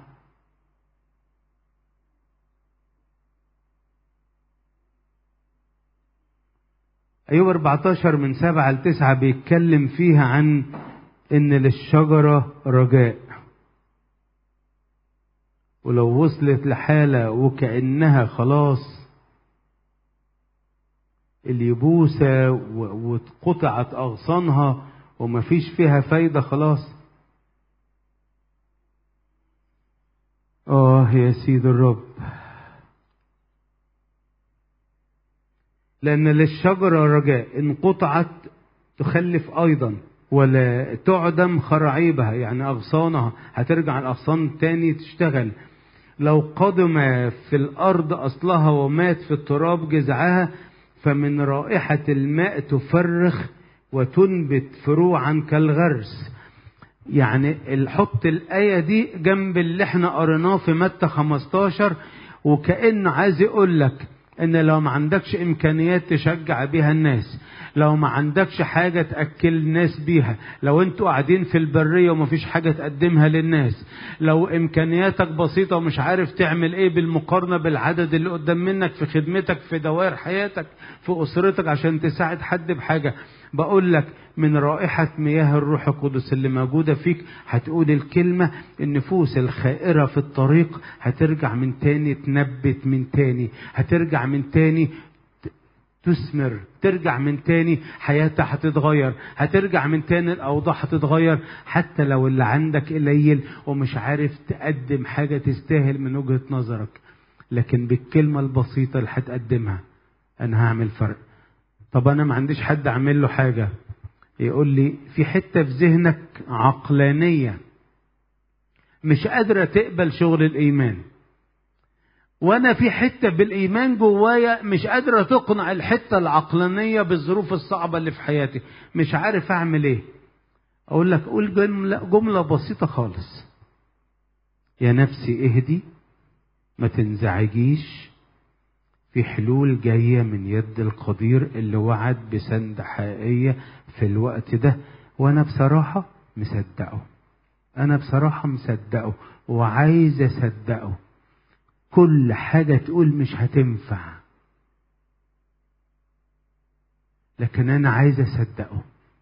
A: أيوب 14 من سبعة لتسعة بيتكلم فيها عن إن للشجرة رجاء ولو وصلت لحالة وكأنها خلاص اليبوسة واتقطعت أغصانها ومفيش فيها فايدة خلاص آه يا سيد الرب لأن للشجرة رجاء إن قطعت تخلف أيضا ولا تعدم خراعيبها يعني أغصانها هترجع الأغصان تاني تشتغل لو قدم في الأرض أصلها ومات في التراب جذعها فمن رائحة الماء تفرخ وتنبت فروعا كالغرس يعني حط الآية دي جنب اللي احنا قريناه في متى 15 وكأنه عايز يقول لك ان لو ما عندكش امكانيات تشجع بيها الناس لو ما عندكش حاجة تأكل الناس بيها لو انتوا قاعدين في البرية ومفيش حاجة تقدمها للناس لو امكانياتك بسيطة ومش عارف تعمل ايه بالمقارنة بالعدد اللي قدام منك في خدمتك في دوائر حياتك في اسرتك عشان تساعد حد بحاجة بقول لك من رائحة مياه الروح القدس اللي موجودة فيك هتقول الكلمة النفوس الخائرة في الطريق هترجع من تاني تنبت من تاني هترجع من تاني تثمر ترجع من تاني حياتها هتتغير هترجع من تاني الأوضاع هتتغير حتى لو اللي عندك قليل ومش عارف تقدم حاجة تستاهل من وجهة نظرك لكن بالكلمة البسيطة اللي هتقدمها أنا هعمل فرق طب أنا ما عنديش حد أعمل له حاجة يقول لي في حتة في ذهنك عقلانية مش قادرة تقبل شغل الإيمان وانا في حته بالايمان جوايا مش قادره تقنع الحته العقلانيه بالظروف الصعبه اللي في حياتي مش عارف اعمل ايه اقول لك قول جمله جمله بسيطه خالص يا نفسي اهدي ما تنزعجيش في حلول جايه من يد القدير اللي وعد بسند حقيقيه في الوقت ده وانا بصراحه مصدقه انا بصراحه مصدقه وعايز اصدقه كل حاجة تقول مش هتنفع لكن أنا عايز أصدقه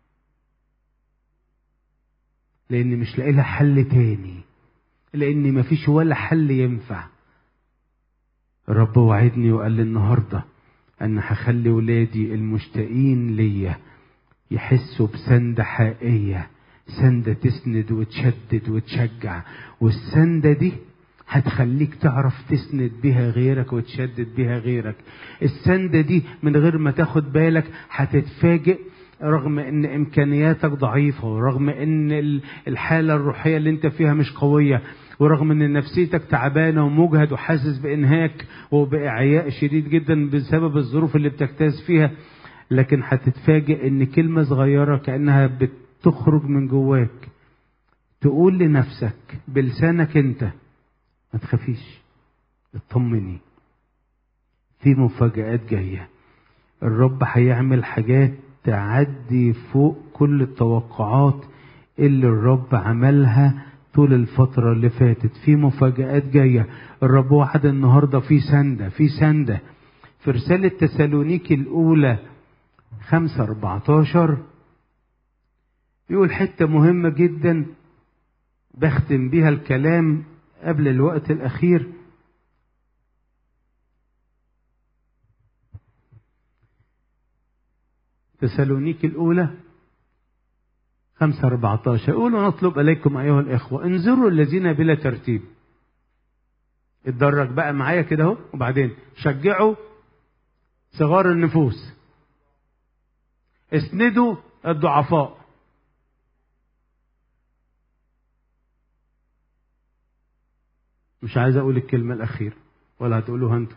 A: لأن مش لاقي لها حل تاني لأن مفيش ولا حل ينفع الرب وعدني وقال لي النهاردة أن هخلي ولادي المشتاقين ليا يحسوا بسندة حقيقية سندة تسند وتشدد وتشجع والسندة دي هتخليك تعرف تسند بيها غيرك وتشدد بيها غيرك السندة دي من غير ما تاخد بالك هتتفاجئ رغم ان امكانياتك ضعيفة ورغم ان الحالة الروحية اللي انت فيها مش قوية ورغم ان نفسيتك تعبانة ومجهد وحاسس بانهاك وبإعياء شديد جدا بسبب الظروف اللي بتجتاز فيها لكن هتتفاجئ ان كلمة صغيرة كأنها بتخرج من جواك تقول لنفسك بلسانك انت ما تخافيش اطمني في مفاجآت جاية الرب هيعمل حاجات تعدي فوق كل التوقعات اللي الرب عملها طول الفترة اللي فاتت في مفاجآت جاية الرب وعد النهاردة في سندة في سندة في رسالة تسالونيكي الأولى خمسة أربعتاشر يقول حتة مهمة جدا بختم بيها الكلام قبل الوقت الأخير تسالونيك الأولى خمسة أربعتاشر يقول ونطلب إليكم أيها الإخوة انظروا الذين بلا ترتيب اتدرج بقى معايا كده اهو وبعدين شجعوا صغار النفوس اسندوا الضعفاء مش عايز اقول الكلمة الأخيرة ولا هتقولوها انتوا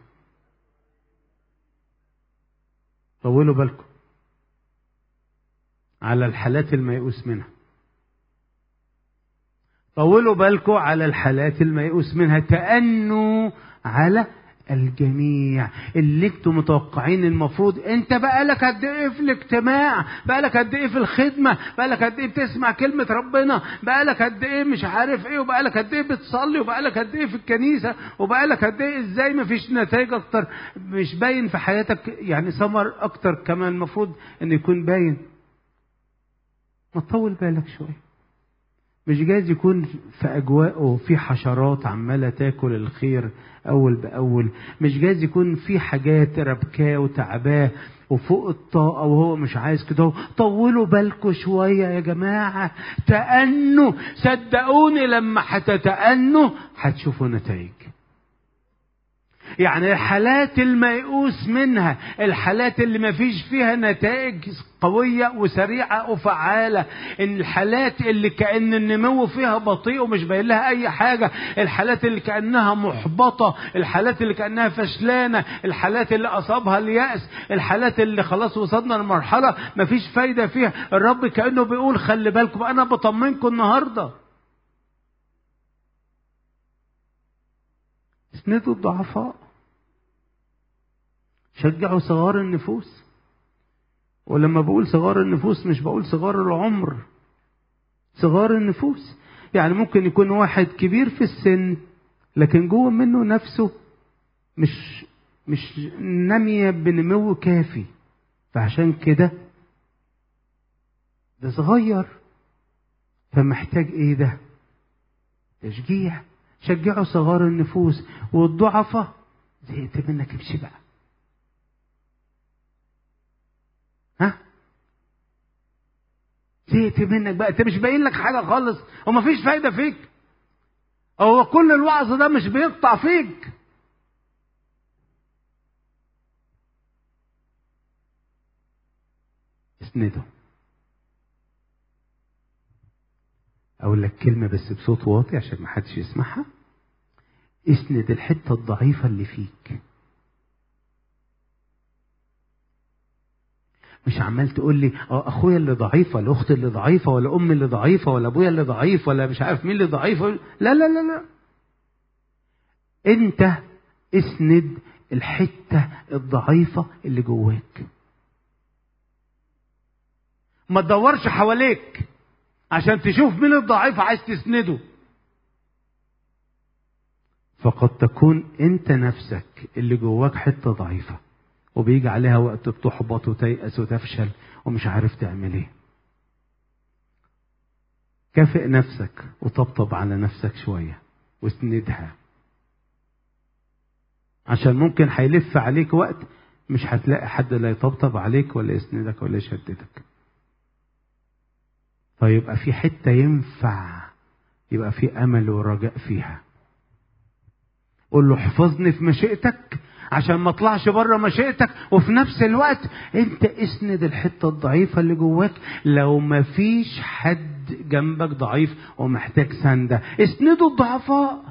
A: طولوا بالكم على الحالات الميؤوس منها طولوا بالكم على الحالات الميؤوس منها تأنوا على الجميع اللي انتم متوقعين المفروض انت بقالك قد ايه في الاجتماع بقالك قد ايه في الخدمه بقالك قد ايه بتسمع كلمه ربنا بقالك قد ايه مش عارف ايه وبقالك قد ايه بتصلي وبقالك قد ايه في الكنيسه وبقالك قد ايه ازاي ما فيش نتائج اكتر مش باين في حياتك يعني ثمر اكتر كمان المفروض ان يكون باين ما تطول بالك شويه مش جايز يكون في أجواءه في حشرات عمالة تاكل الخير أول بأول مش جايز يكون في حاجات ربكاه وتعباه وفوق الطاقة وهو مش عايز كده طولوا بالكم شوية يا جماعة تأنوا صدقوني لما هتتأنوا هتشوفوا نتائج يعني الحالات الميؤوس منها الحالات اللي ما فيش فيها نتائج قوية وسريعة وفعالة الحالات اللي كأن النمو فيها بطيء ومش باين لها أي حاجة الحالات اللي كأنها محبطة الحالات اللي كأنها فشلانة الحالات اللي أصابها اليأس الحالات اللي خلاص وصلنا لمرحلة ما فيش فايدة فيها الرب كأنه بيقول خلي بالكم أنا بطمنكم النهارده اسندوا الضعفاء شجعوا صغار النفوس ولما بقول صغار النفوس مش بقول صغار العمر صغار النفوس يعني ممكن يكون واحد كبير في السن لكن جوه منه نفسه مش مش نامية بنمو كافي فعشان كده ده صغير فمحتاج ايه ده تشجيع شجعوا صغار النفوس والضعفاء زهقت منك امشي بقى ها زهقت منك بقى انت مش باين لك حاجه خالص ومفيش فايده فيك هو كل الوعظ ده مش بيقطع فيك اسنده اقول لك كلمه بس بصوت واطي عشان ما حدش يسمعها اسند الحته الضعيفه اللي فيك مش عمال تقول لي اه اخويا اللي ضعيف ولا اختي اللي ضعيفه ولا امي اللي ضعيفه ولا ابويا اللي ضعيف ولا مش عارف مين اللي ضعيف لا لا لا لا انت اسند الحته الضعيفه اللي جواك ما تدورش حواليك عشان تشوف مين الضعيف عايز تسنده فقد تكون انت نفسك اللي جواك حته ضعيفه وبيجي عليها وقت بتحبط وتيأس وتفشل ومش عارف تعمل ايه كافئ نفسك وطبطب على نفسك شويه واسندها عشان ممكن هيلف عليك وقت مش هتلاقي حد لا يطبطب عليك ولا يسندك ولا يشددك فيبقى في حته ينفع يبقى في امل ورجاء فيها قول له احفظني في مشيئتك عشان ما اطلعش بره مشيئتك وفي نفس الوقت انت اسند الحته الضعيفه اللي جواك لو ما فيش حد جنبك ضعيف ومحتاج سنده اسندوا الضعفاء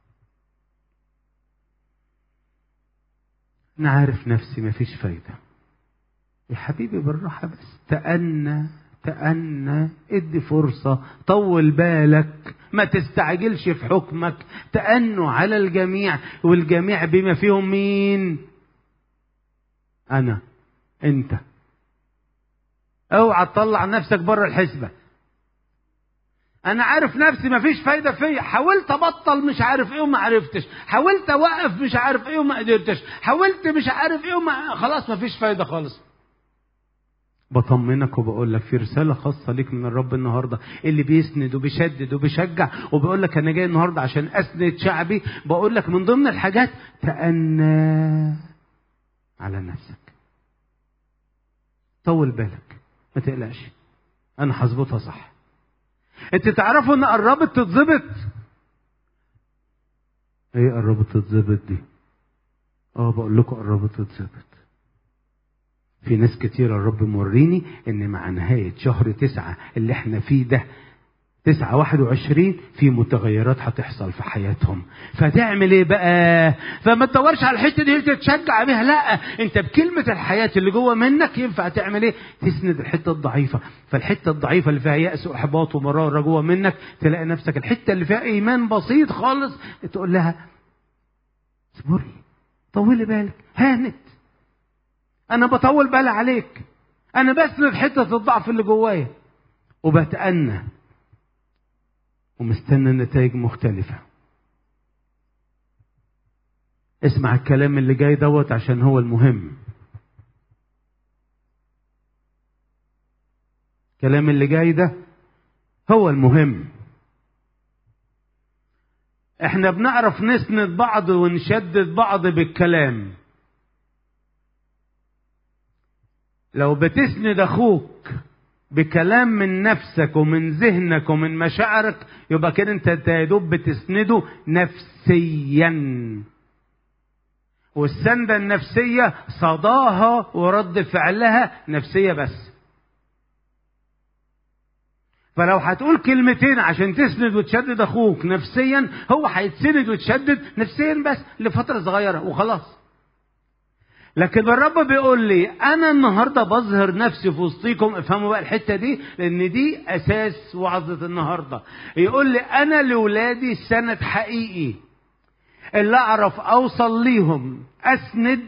A: انا عارف نفسي ما فيش فايده يا حبيبي بالراحه بس تأنى تأنى ادي فرصة طول بالك ما تستعجلش في حكمك تأنوا على الجميع والجميع بما فيهم مين أنا أنت اوعى تطلع نفسك بره الحسبة انا عارف نفسي مفيش فايدة فيا حاولت ابطل مش عارف ايه وما عرفتش حاولت اوقف مش عارف ايه وما قدرتش حاولت مش عارف ايه وما خلاص مفيش فايدة خالص بطمنك وبقول لك في رسالة خاصة ليك من الرب النهاردة اللي بيسند وبيشدد وبيشجع وبيقول لك أنا جاي النهاردة عشان أسند شعبي بقول لك من ضمن الحاجات تأنى على نفسك طول بالك ما تقلقش أنا هظبطها صح أنت تعرفوا إن قربت تتظبط إيه قربت تتظبط دي؟ اه بقول لكم قربت تتظبط في ناس كتير الرب موريني ان مع نهاية شهر تسعة اللي احنا فيه ده تسعة واحد وعشرين في متغيرات هتحصل في حياتهم فتعمل ايه بقى فما تدورش على الحتة دي تتشجع بيها لا انت بكلمة الحياة اللي جوه منك ينفع تعمل ايه تسند الحتة الضعيفة فالحتة الضعيفة اللي فيها يأس واحباط ومرارة جوه منك تلاقي نفسك الحتة اللي فيها ايمان بسيط خالص تقول لها اصبري طولي بالك هانت انا بطول بالي عليك انا بسند حتة الضعف اللي جوايا وبتأنى ومستنى نتائج مختلفة اسمع الكلام اللي جاي دوت عشان هو المهم الكلام اللي جاي ده هو المهم احنا بنعرف نسند بعض ونشدد بعض بالكلام لو بتسند اخوك بكلام من نفسك ومن ذهنك ومن مشاعرك يبقى كده انت يا دوب بتسنده نفسيا والسندة النفسية صداها ورد فعلها نفسية بس فلو هتقول كلمتين عشان تسند وتشدد اخوك نفسيا هو هيتسند وتشدد نفسيا بس لفترة صغيرة وخلاص لكن الرب بيقول لي انا النهارده بظهر نفسي في وسطيكم افهموا بقى الحته دي لان دي اساس وعظه النهارده يقول لي انا لاولادي سند حقيقي اللي اعرف اوصل ليهم اسند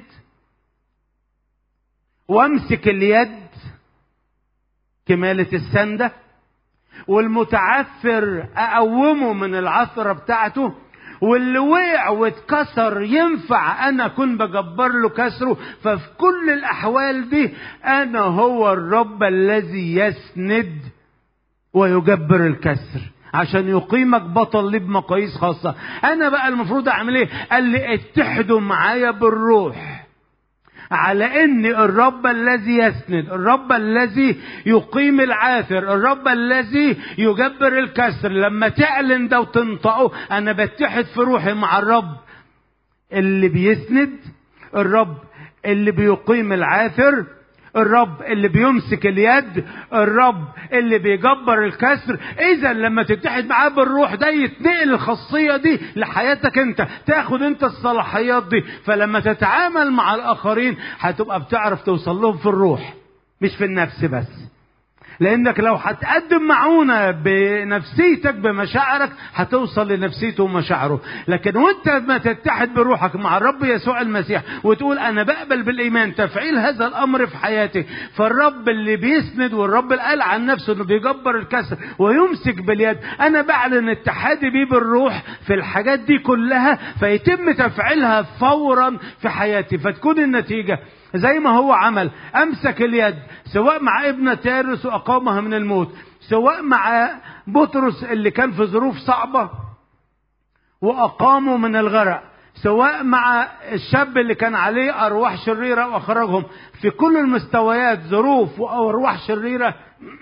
A: وامسك اليد كماله السنده والمتعثر اقومه من العثره بتاعته واللي وقع واتكسر ينفع انا اكون بجبر له كسره ففي كل الاحوال دي انا هو الرب الذي يسند ويجبر الكسر عشان يقيمك بطل لي بمقاييس خاصه انا بقى المفروض اعمل ايه قال لي اتحدوا معايا بالروح على ان الرب الذي يسند الرب الذي يقيم العاثر الرب الذي يجبر الكسر لما تعلن ده وتنطقه انا بتحد في روحي مع الرب اللي بيسند الرب اللي بيقيم العاثر الرب اللي بيمسك اليد الرب اللي بيجبر الكسر اذا لما تتحد معاه بالروح ده يتنقل الخاصيه دي لحياتك انت تاخد انت الصلاحيات دي فلما تتعامل مع الاخرين هتبقى بتعرف توصل لهم في الروح مش في النفس بس لانك لو هتقدم معونة بنفسيتك بمشاعرك هتوصل لنفسيته ومشاعره لكن وانت ما تتحد بروحك مع الرب يسوع المسيح وتقول انا بقبل بالايمان تفعيل هذا الامر في حياتي فالرب اللي بيسند والرب اللي قال عن نفسه انه بيجبر الكسر ويمسك باليد انا بعلن اتحادي بيه بالروح في الحاجات دي كلها فيتم تفعيلها فورا في حياتي فتكون النتيجه زي ما هو عمل امسك اليد سواء مع ابنة تارس واقامها من الموت سواء مع بطرس اللي كان في ظروف صعبة واقامه من الغرق سواء مع الشاب اللي كان عليه ارواح شريرة واخرجهم في كل المستويات ظروف وارواح شريرة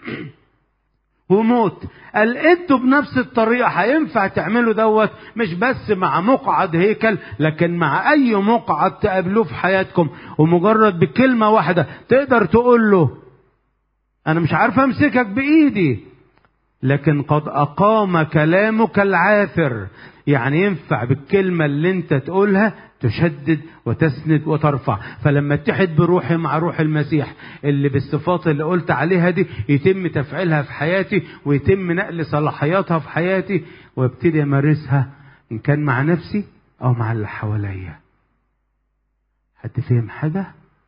A: وموت قال انتوا بنفس الطريقة هينفع تعملوا دوت مش بس مع مقعد هيكل لكن مع اي مقعد تقابلوه في حياتكم ومجرد بكلمة واحدة تقدر تقول له انا مش عارف امسكك بايدي لكن قد اقام كلامك العاثر يعني ينفع بالكلمة اللي انت تقولها تشدد وتسند وترفع فلما اتحد بروحي مع روح المسيح اللي بالصفات اللي قلت عليها دي يتم تفعيلها في حياتي ويتم نقل صلاحياتها في حياتي وابتدي امارسها ان كان مع نفسي او مع اللي حواليا حد فهم حاجه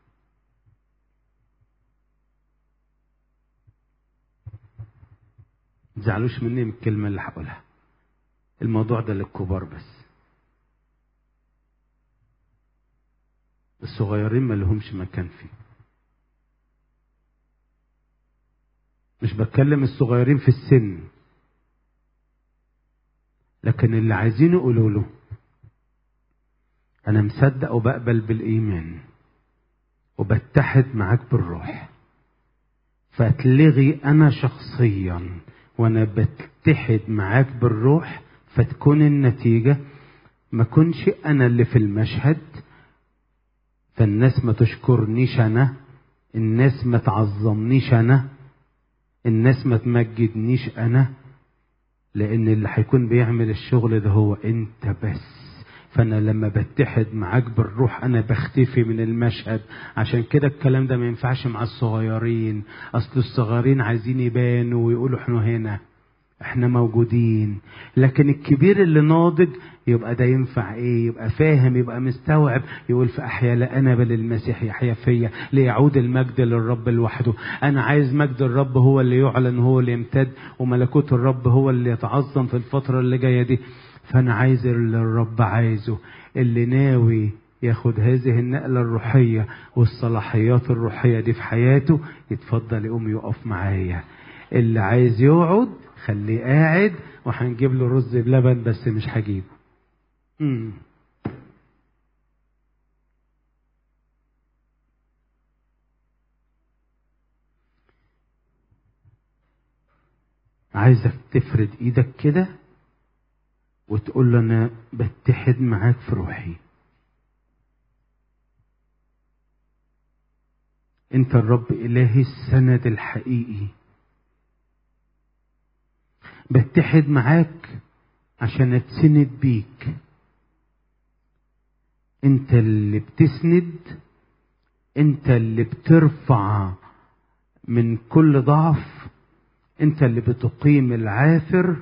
A: تزعلوش مني من الكلمه اللي هقولها الموضوع ده للكبار بس الصغيرين ما لهمش مكان فيه مش بتكلم الصغيرين في السن لكن اللي عايزين يقولوا له انا مصدق وبقبل بالايمان وبتحد معاك بالروح فتلغي انا شخصيا وانا بتحد معاك بالروح فتكون النتيجة ما كنش انا اللي في المشهد فالناس ما تشكرنيش انا الناس ما تعظمنيش انا الناس ما تمجدنيش انا لان اللي هيكون بيعمل الشغل ده هو انت بس فانا لما بتحد معاك بالروح انا بختفي من المشهد عشان كده الكلام ده ما ينفعش مع الصغيرين اصل الصغيرين عايزين يبانوا ويقولوا احنا هنا احنا موجودين لكن الكبير اللي ناضج يبقى ده ينفع ايه يبقى فاهم يبقى مستوعب يقول في احيا لا انا بل المسيح يحيا فيا ليعود المجد للرب لوحده انا عايز مجد الرب هو اللي يعلن هو اللي يمتد وملكوت الرب هو اللي يتعظم في الفتره اللي جايه دي فانا عايز اللي الرب عايزه اللي ناوي ياخد هذه النقلة الروحية والصلاحيات الروحية دي في حياته يتفضل يقوم يقف معايا اللي عايز يقعد خليه قاعد وهنجيب له رز بلبن بس مش هجيبه مم. عايزك تفرد ايدك كده وتقول له انا بتحد معاك في روحي انت الرب الهي السند الحقيقي بتحد معاك عشان اتسند بيك انت اللي بتسند انت اللي بترفع من كل ضعف انت اللي بتقيم العاثر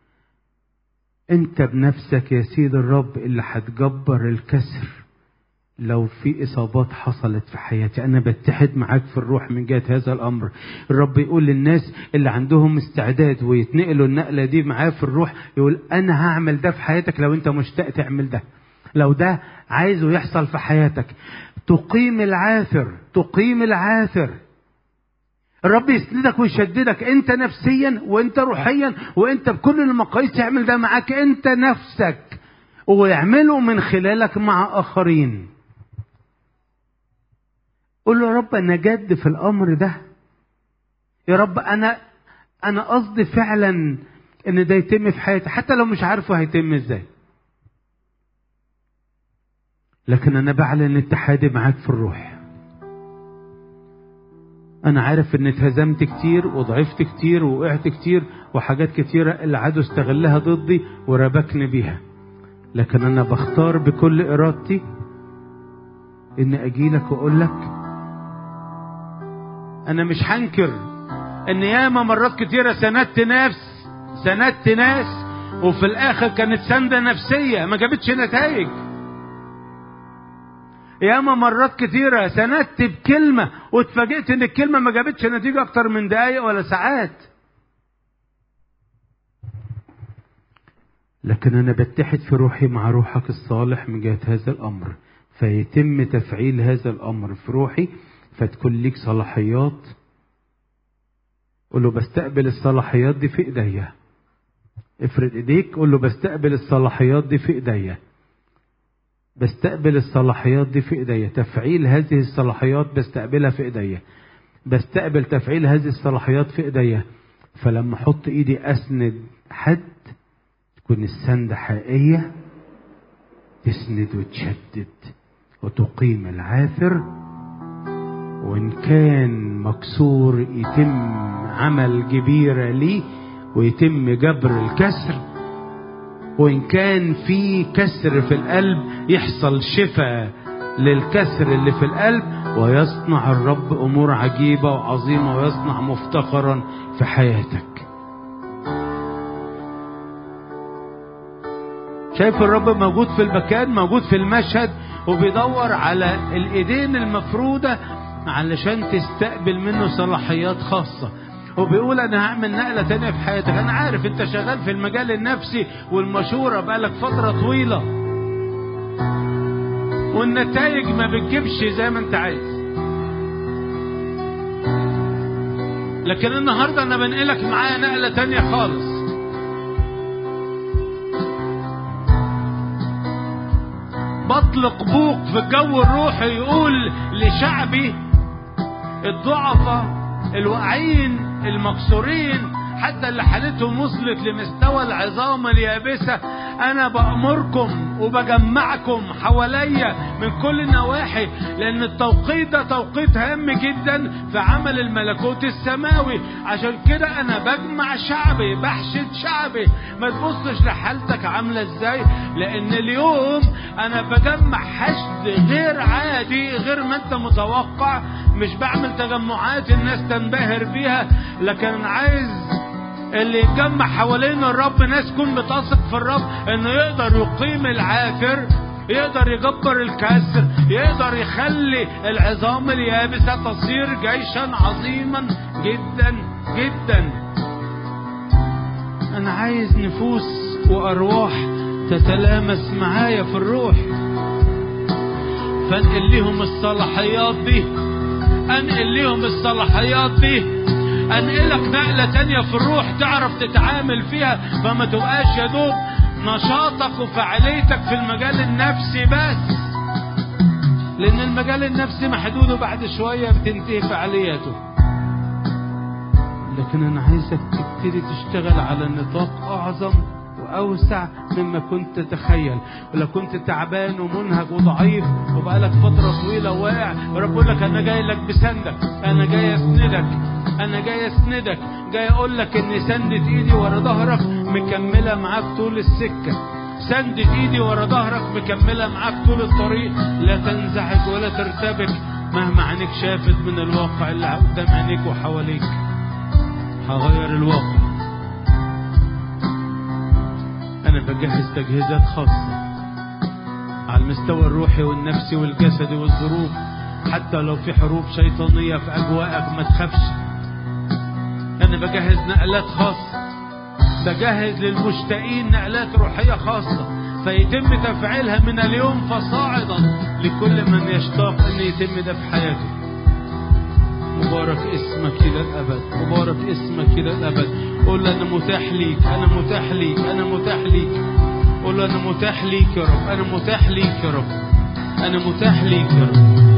A: انت بنفسك يا سيد الرب اللي هتجبر الكسر لو في اصابات حصلت في حياتي انا بتحد معاك في الروح من جهه هذا الامر الرب يقول للناس اللي عندهم استعداد ويتنقلوا النقله دي معاه في الروح يقول انا هعمل ده في حياتك لو انت مشتاق تعمل ده لو ده عايزه يحصل في حياتك تقيم العاثر تقيم العاثر الرب يسندك ويشددك انت نفسيا وانت روحيا وانت بكل المقاييس يعمل ده معاك انت نفسك ويعمله من خلالك مع اخرين قول له يا رب انا جد في الامر ده يا رب انا انا قصدي فعلا ان ده يتم في حياتي حتى لو مش عارفه هيتم ازاي لكن انا بعلن اتحادي معاك في الروح انا عارف ان اتهزمت كتير وضعفت كتير ووقعت كتير وحاجات كتيرة العدو استغلها ضدي وربكني بيها لكن انا بختار بكل ارادتي ان اجيلك واقول لك انا مش هنكر ان ياما مرات كتيرة سندت ناس سندت ناس وفي الاخر كانت سندة نفسية ما جابتش نتائج ياما مرات كتيرة سندت بكلمة واتفاجئت ان الكلمة ما جابتش نتيجة اكتر من دقايق ولا ساعات لكن انا بتحد في روحي مع روحك الصالح من جهة هذا الامر فيتم تفعيل هذا الامر في روحي فتكون ليك صلاحيات قول له بستقبل الصلاحيات دي في ايديا افرد ايديك قول له بستقبل الصلاحيات دي في ايديا بستقبل الصلاحيات دي في ايديا تفعيل هذه الصلاحيات بستقبلها في ايديا بستقبل تفعيل هذه الصلاحيات في ايديا فلما احط ايدي اسند حد تكون السند حقيقيه تسند وتشدد وتقيم العاثر وان كان مكسور يتم عمل جبيره ليه ويتم جبر الكسر وإن كان في كسر في القلب يحصل شفاء للكسر اللي في القلب ويصنع الرب أمور عجيبة وعظيمة ويصنع مفتخرا في حياتك شايف الرب موجود في المكان موجود في المشهد وبيدور على الإيدين المفرودة علشان تستقبل منه صلاحيات خاصة وبيقول انا هعمل نقله تانية في حياتك انا عارف انت شغال في المجال النفسي والمشوره بقالك فتره طويله والنتائج ما بتجيبش زي ما انت عايز لكن النهارده انا بنقلك معايا نقله تانية خالص بطلق بوق في الجو الروحي يقول لشعبي الضعفاء الواقعين المكسورين حتى اللي حالتهم وصلت لمستوى العظام اليابسة أنا بأمركم وبجمعكم حواليا من كل النواحي لأن التوقيت ده توقيت هام جدا في عمل الملكوت السماوي عشان كده أنا بجمع شعبي بحشد شعبي ما تبصش لحالتك عاملة ازاي لأن اليوم أنا بجمع حشد غير عادي غير ما أنت متوقع مش بعمل تجمعات الناس تنبهر بيها لكن عايز اللي يتجمع حوالين الرب ناس تكون بتثق في الرب انه يقدر يقيم العاثر يقدر يجبر الكسر يقدر يخلي العظام اليابسة تصير جيشا عظيما جدا جدا انا عايز نفوس وارواح تتلامس معايا في الروح فانقل لهم الصلاحيات دي انقل لهم الصلاحيات دي انقلك نقلة تانية في الروح تعرف تتعامل فيها فما تبقاش يا دوب نشاطك وفعاليتك في المجال النفسي بس لان المجال النفسي محدود وبعد شوية بتنتهي فعاليته لكن انا عايزك تبتدي تشتغل على نطاق اعظم واوسع مما كنت تتخيل ولو كنت تعبان ومنهك وضعيف وبقالك فتره طويله واقع ورب يقول لك انا جاي لك بسندك انا جاي اسندك انا جاي اسندك جاي اقول لك ان سندة ايدي ورا ظهرك مكمله معاك طول السكه سندة ايدي ورا ظهرك مكمله معاك طول الطريق لا تنزعج ولا ترتبك مهما عينيك شافت من الواقع اللي قدام عينيك وحواليك هغير الواقع أنا بجهز تجهيزات خاصة على المستوى الروحي والنفسي والجسدي والظروف حتى لو في حروب شيطانية في أجواءك ما تخافش أنا بجهز نقلات خاصة بجهز للمشتاقين نقلات روحية خاصة فيتم تفعيلها من اليوم فصاعدا لكل من يشتاق أن يتم ده في حياته مبارك اسمك إلى الأبد مبارك اسمك إلى الأبد قول له أنا متاح ليك أنا متاح ليك أنا متاح ليك قول له أنا متاح ليك يا رب أنا متاح ليك يا رب أنا متاح ليك يا رب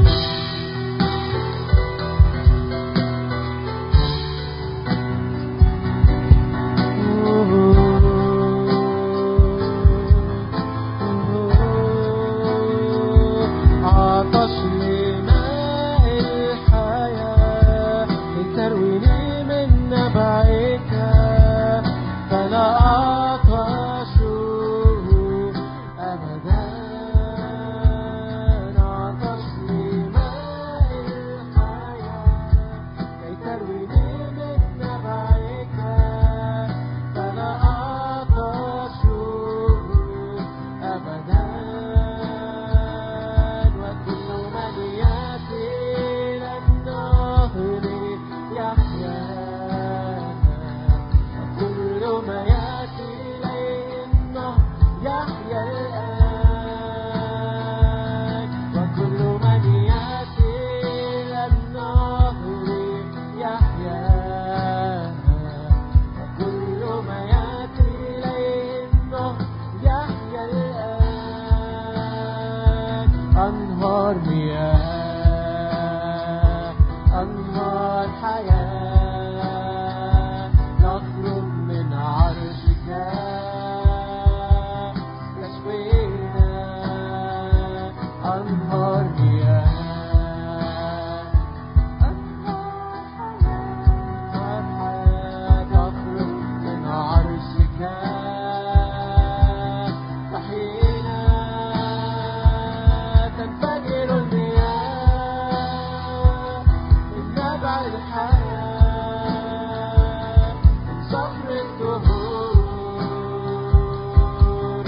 B: عطش لماء الحياة لترويني من نبعك فلا أعطش أبدا عطش لماء الحياة كي ترويني من نبعك فلا أعطش أبدا وكل من يأتي إلى النهر يحيا وكل ما يأتي إليه النهر يحيا الآن وكل من يأتي إلى النهر يحيا وكل ما يأتي إليه النهر يحيا الآن أنهار مياه أنهار حياة نخرج من عرشك تشوينا أنهار مياه أنهار حياة تخرج من عرشك تحيينا تنفجر المياه من نبع الحياة من صخر الدهور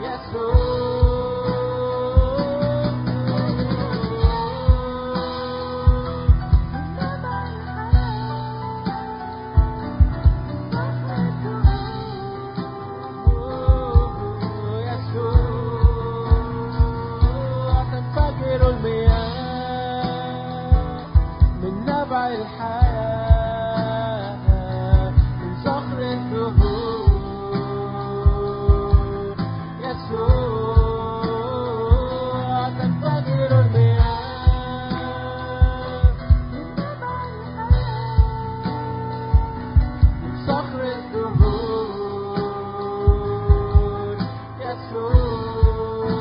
B: يسوع من نبع يسوع تنفجر المياه من نبع الحياة من صخر الدهور يسوع تنفجر المياه من نبع الحياة صخر الدهور يسوع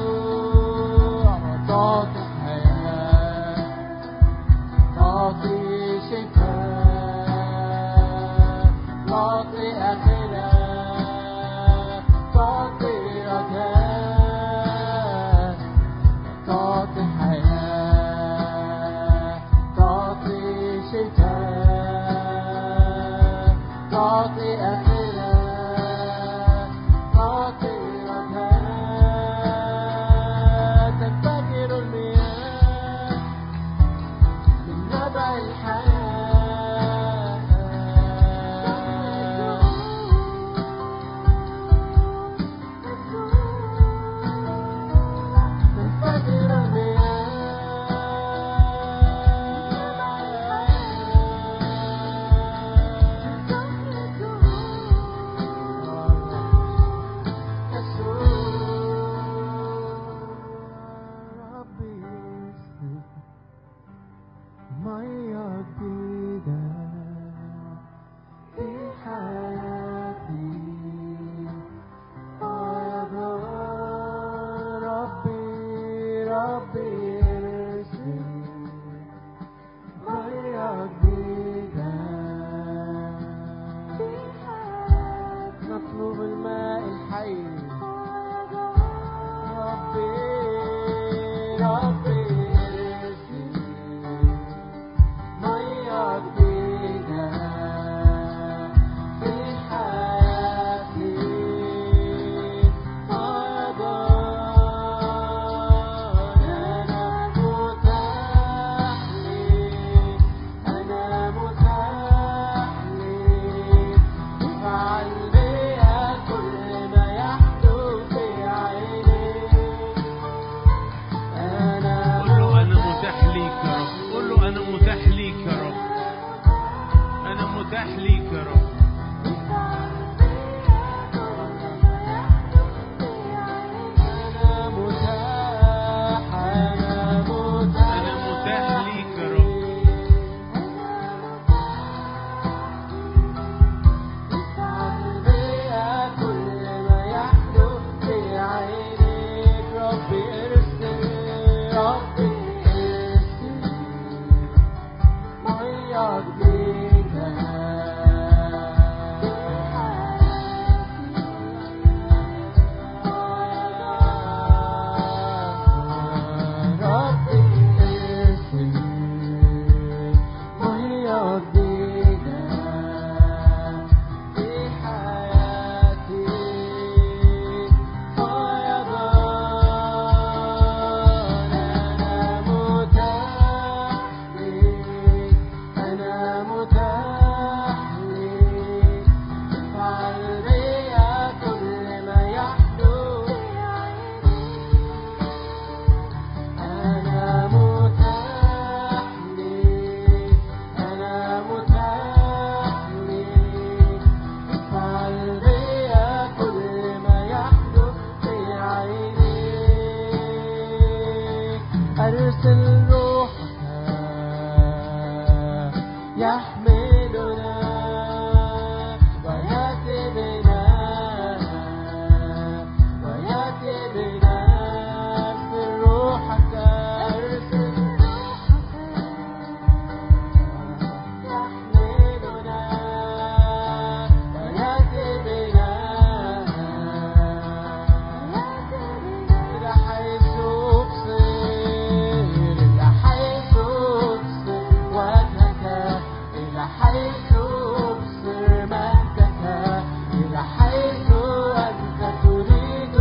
B: أنا متاح لي افعل بيا كل ما يحدث أنا متاح لي أنا متاح لي افعل بيا كل ما يحدث في عيني أرسل روحك يحملنا ويأتي بنا ويأتي بنا أرسل روحك أرسل يحملنا ويأتي بنا إلى حيث أبصر إلى حيث أبصر وجهك إلى حيث أبصر مجدك إلى حيث أنت تريد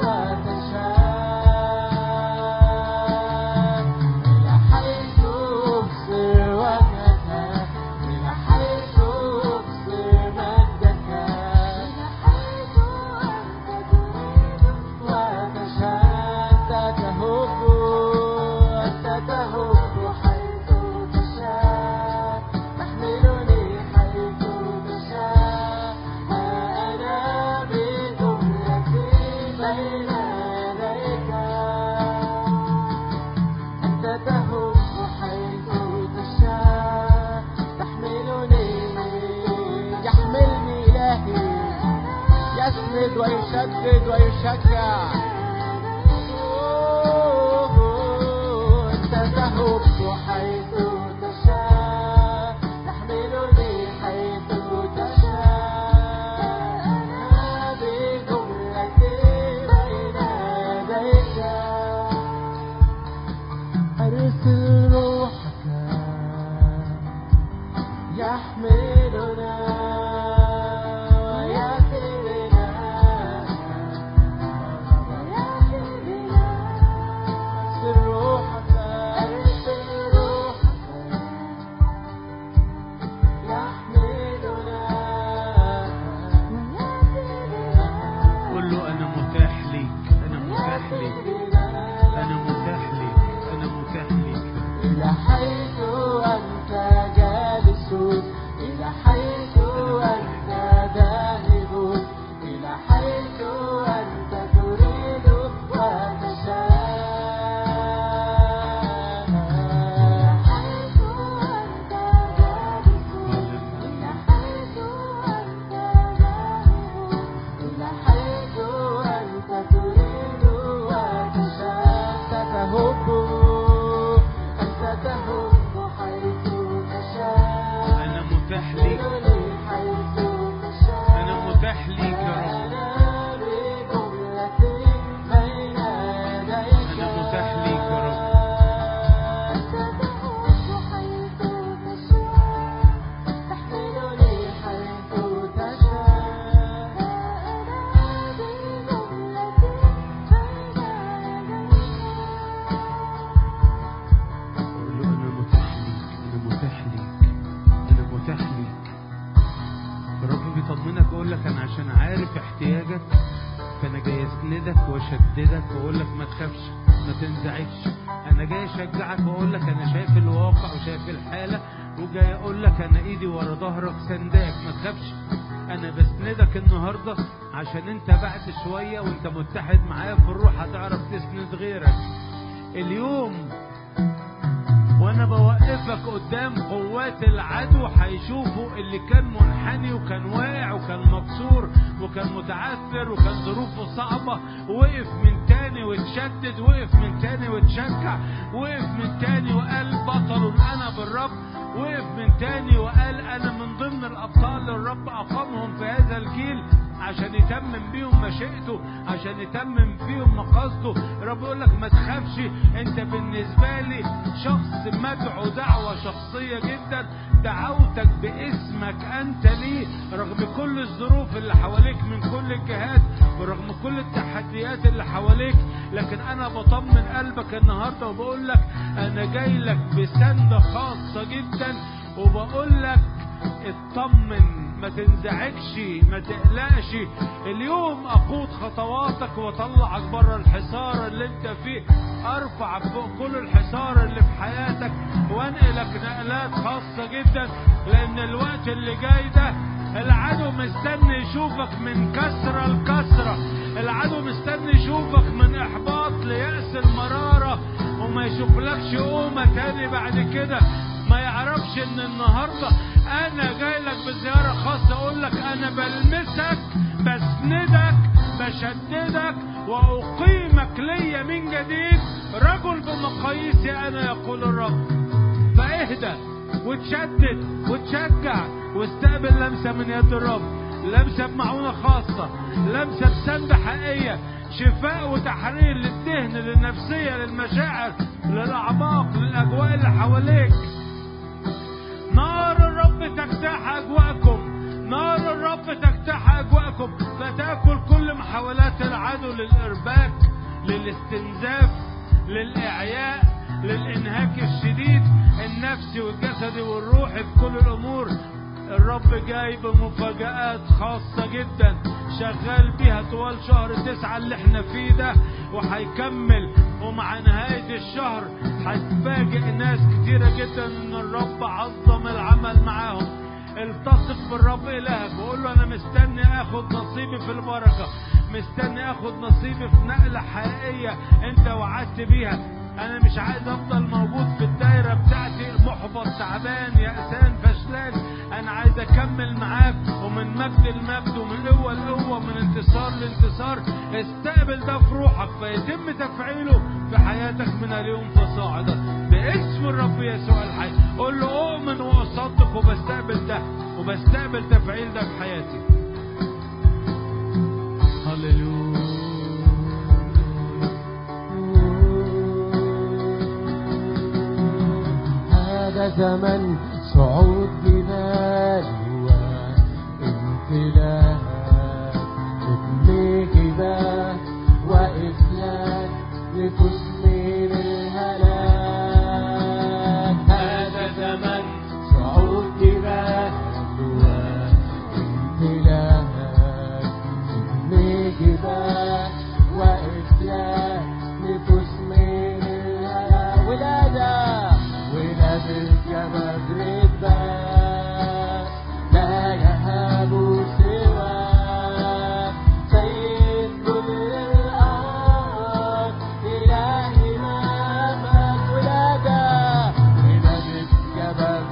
B: وتشاء إلى حيث أبصر وجهك إلى حيث أبصر مجدك إلى حيث أنت تريد وتشاء أنت تهب أنت تهب حيث تشاء تحملني حيث تشاء ها أنا بجملتي بين يديك أنت تهب حيث تشاء تحملني يحملني إلهي يسند ويشدد ويشجع أنت تهب حيث تشاء تحملني حيث تشاء أنا بجملتي بين يديك أرسل روحك يحملنا ويأتي بنا أرسل روحك أرسل روحك يحملنا
A: قول له انا متاح ليك انا متاح ليك انا متاح ليك انا متاح ليك
B: إلى حيث أنت جالس إلى حيث أنت ذاهب إلى حيث أنت تريد وتشاء حيث أنت جالس إلى حيث أنت ذاهب إلى حيث أنت تريد وتشاء تتهب أنت تهب حيث تشاء
A: انا متاح ليك
B: تحملني حيث تشاء
A: انا متاح ليك يا رب
B: أنا بجملتي بين يديك
A: أنا متاح ليك يا رب.
B: أنت تهب حيث تشاء تحملني حيث تشاء أنا بجملتي بين
A: قول له انا متاح ليك انا متاح ليك انا متاح ليك الرب بيطمنك يقول لك انا عشان عارف احتياجك فانا جاي اسندك واشددك واقول لك ما تخافش ما تنزعجش انا جاي اشجعك واقول لك انا شايف الواقع وشايف الحاله وجاي اقول لك انا ايدي ورا ظهرك سنداك ما تخافش انا بسندك النهارده عشان انت بعد شويه وانت متحد معايا في الروح هتعرف تسند غيرك اليوم وانا بوقفك قدام قوات العدو هيشوفوا اللي كان منحني وكان واقع وكان مكسور وكان متعثر وكان ظروفه صعبة وقف من تاني واتشدد وقف من تاني واتشجع وقف من تاني وقال بطل انا بالرب وقف من تاني وقال انا من ضمن الابطال اللي الرب اقامهم في هذا الجيل عشان يتمم بيهم مشيئته عشان يتمم فيهم مقاصده الرب يقول لك ما تخافش انت بالنسبه لي شخص مدعو دعوه شخصيه جدا دعوتك باسمك انت لي رغم كل الظروف اللي حواليك من كل الجهات ورغم كل التحديات اللي حواليك لكن انا بطمن قلبك النهارده وبقول لك انا جاي لك بسند خاصه جدا وبقول لك اطمن ما تنزعجش ما تقلقش اليوم اقود خطواتك واطلعك بره الحصار اللي انت فيه ارفعك فوق كل الحصار اللي في حياتك وانقلك نقلات خاصة جدا لان الوقت اللي جاي ده العدو مستني يشوفك من كسرة لكسرة العدو مستني يشوفك من احباط ليأس المرارة وما يشوفلكش قومة تاني بعد كده ما يعرفش ان النهارده انا جاي لك بزياره خاصه اقول لك انا بلمسك بسندك بشددك واقيمك ليا من جديد رجل بمقاييسي انا يقول الرب فاهدى وتشدد وتشجع واستقبل لمسه من يد الرب لمسه بمعونه خاصه لمسه بسند حقيقيه شفاء وتحرير للذهن للنفسيه للمشاعر للاعماق للاجواء اللي حواليك نار الرب تجتاح أجواءكم نار الرب تجتاح أجواءكم فتأكل كل محاولات العدو للإرباك للاستنزاف للإعياء للإنهاك الشديد النفسي والجسدي والروحي في كل الأمور الرب جاي بمفاجآت خاصة جدا شغال بيها طوال شهر تسعة اللي احنا فيه ده وهيكمل ومع نهاية الشهر هتفاجئ ناس كتيرة جدا ان الرب عظم العمل معاهم التصق بالرب إلهك وقول له أنا مستني آخد نصيبي في البركة مستني آخد نصيبي في نقلة حقيقية أنت وعدت بيها أنا مش عايز أفضل موجود في الدايرة بتاعتي محبط تعبان يأسان فشلان أنا عايز أكمل معاك ومن مجد لمجد ومن قوة لقوة من انتصار لانتصار استقبل ده في روحك فيتم تفعيله في حياتك من اليوم فصاعدا باسم الرب يسوع الحي قول له أؤمن وأصدق وبستقبل ده وبستقبل تفعيل ده في حياتي
B: هذا زمن صعود جبال وامتلاك ابن جبال وإفلاك نفوس من الهلاك هذا زمن صعود جبال وامتلاك ابن جبال وإفلاك نفوس من الهلاك ولادة ولاد الجبل رباس لا يهاب سوى سيد كل الأرض إلهي مامك ولادة ولاد الجبل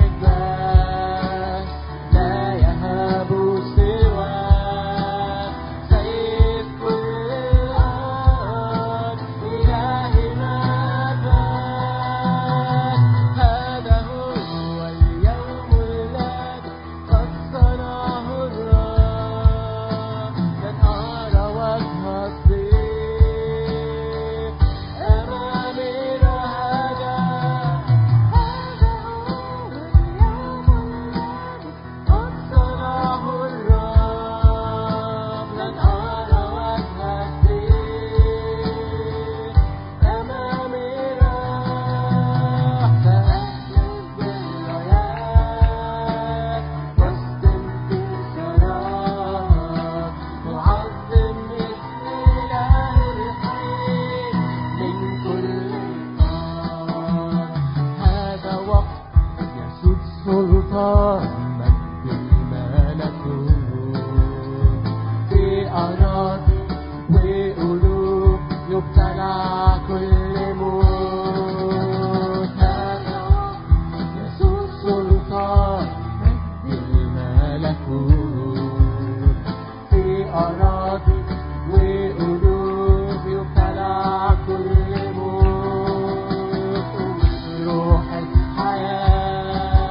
B: رباس لا يهاب سوى سيد كل الأرض إلهي مامك هذا هو اليوم الذي قد صنعه الرب لن أرى وجه الضيق أمامي رهجا هذا هو اليوم الذي قد صنعه الرب لن أرى وجه الضيق أمامي راح فأسلم بالرايات واصدم في السراب معظم اسم الإله الحي من كل قار هذا وقت يسود سلطان مجد الملكوت في أراضي وقلوب يبتلع كل موت هذا وقت يسود سلطان مجد الملكوت في أراضي وقلوب يبتلع كل موت روح الحياة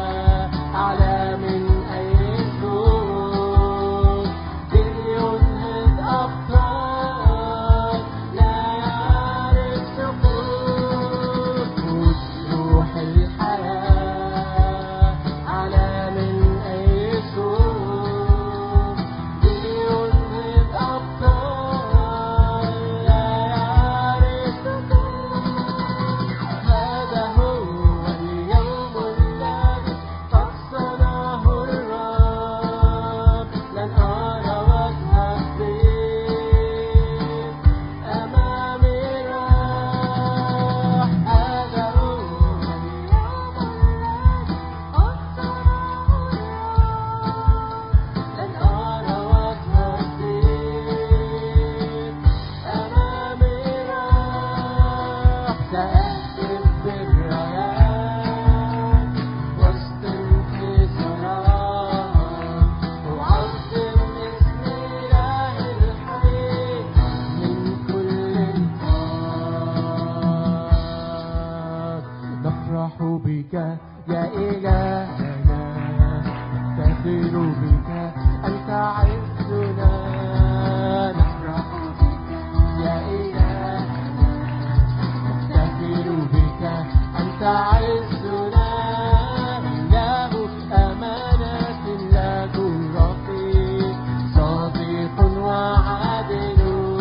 B: نفتخر بك أنت عزنا نفرح بك يا إلهنا نفتخر بك أنت عزنا إله أمانة لا رقيب صادق وعادل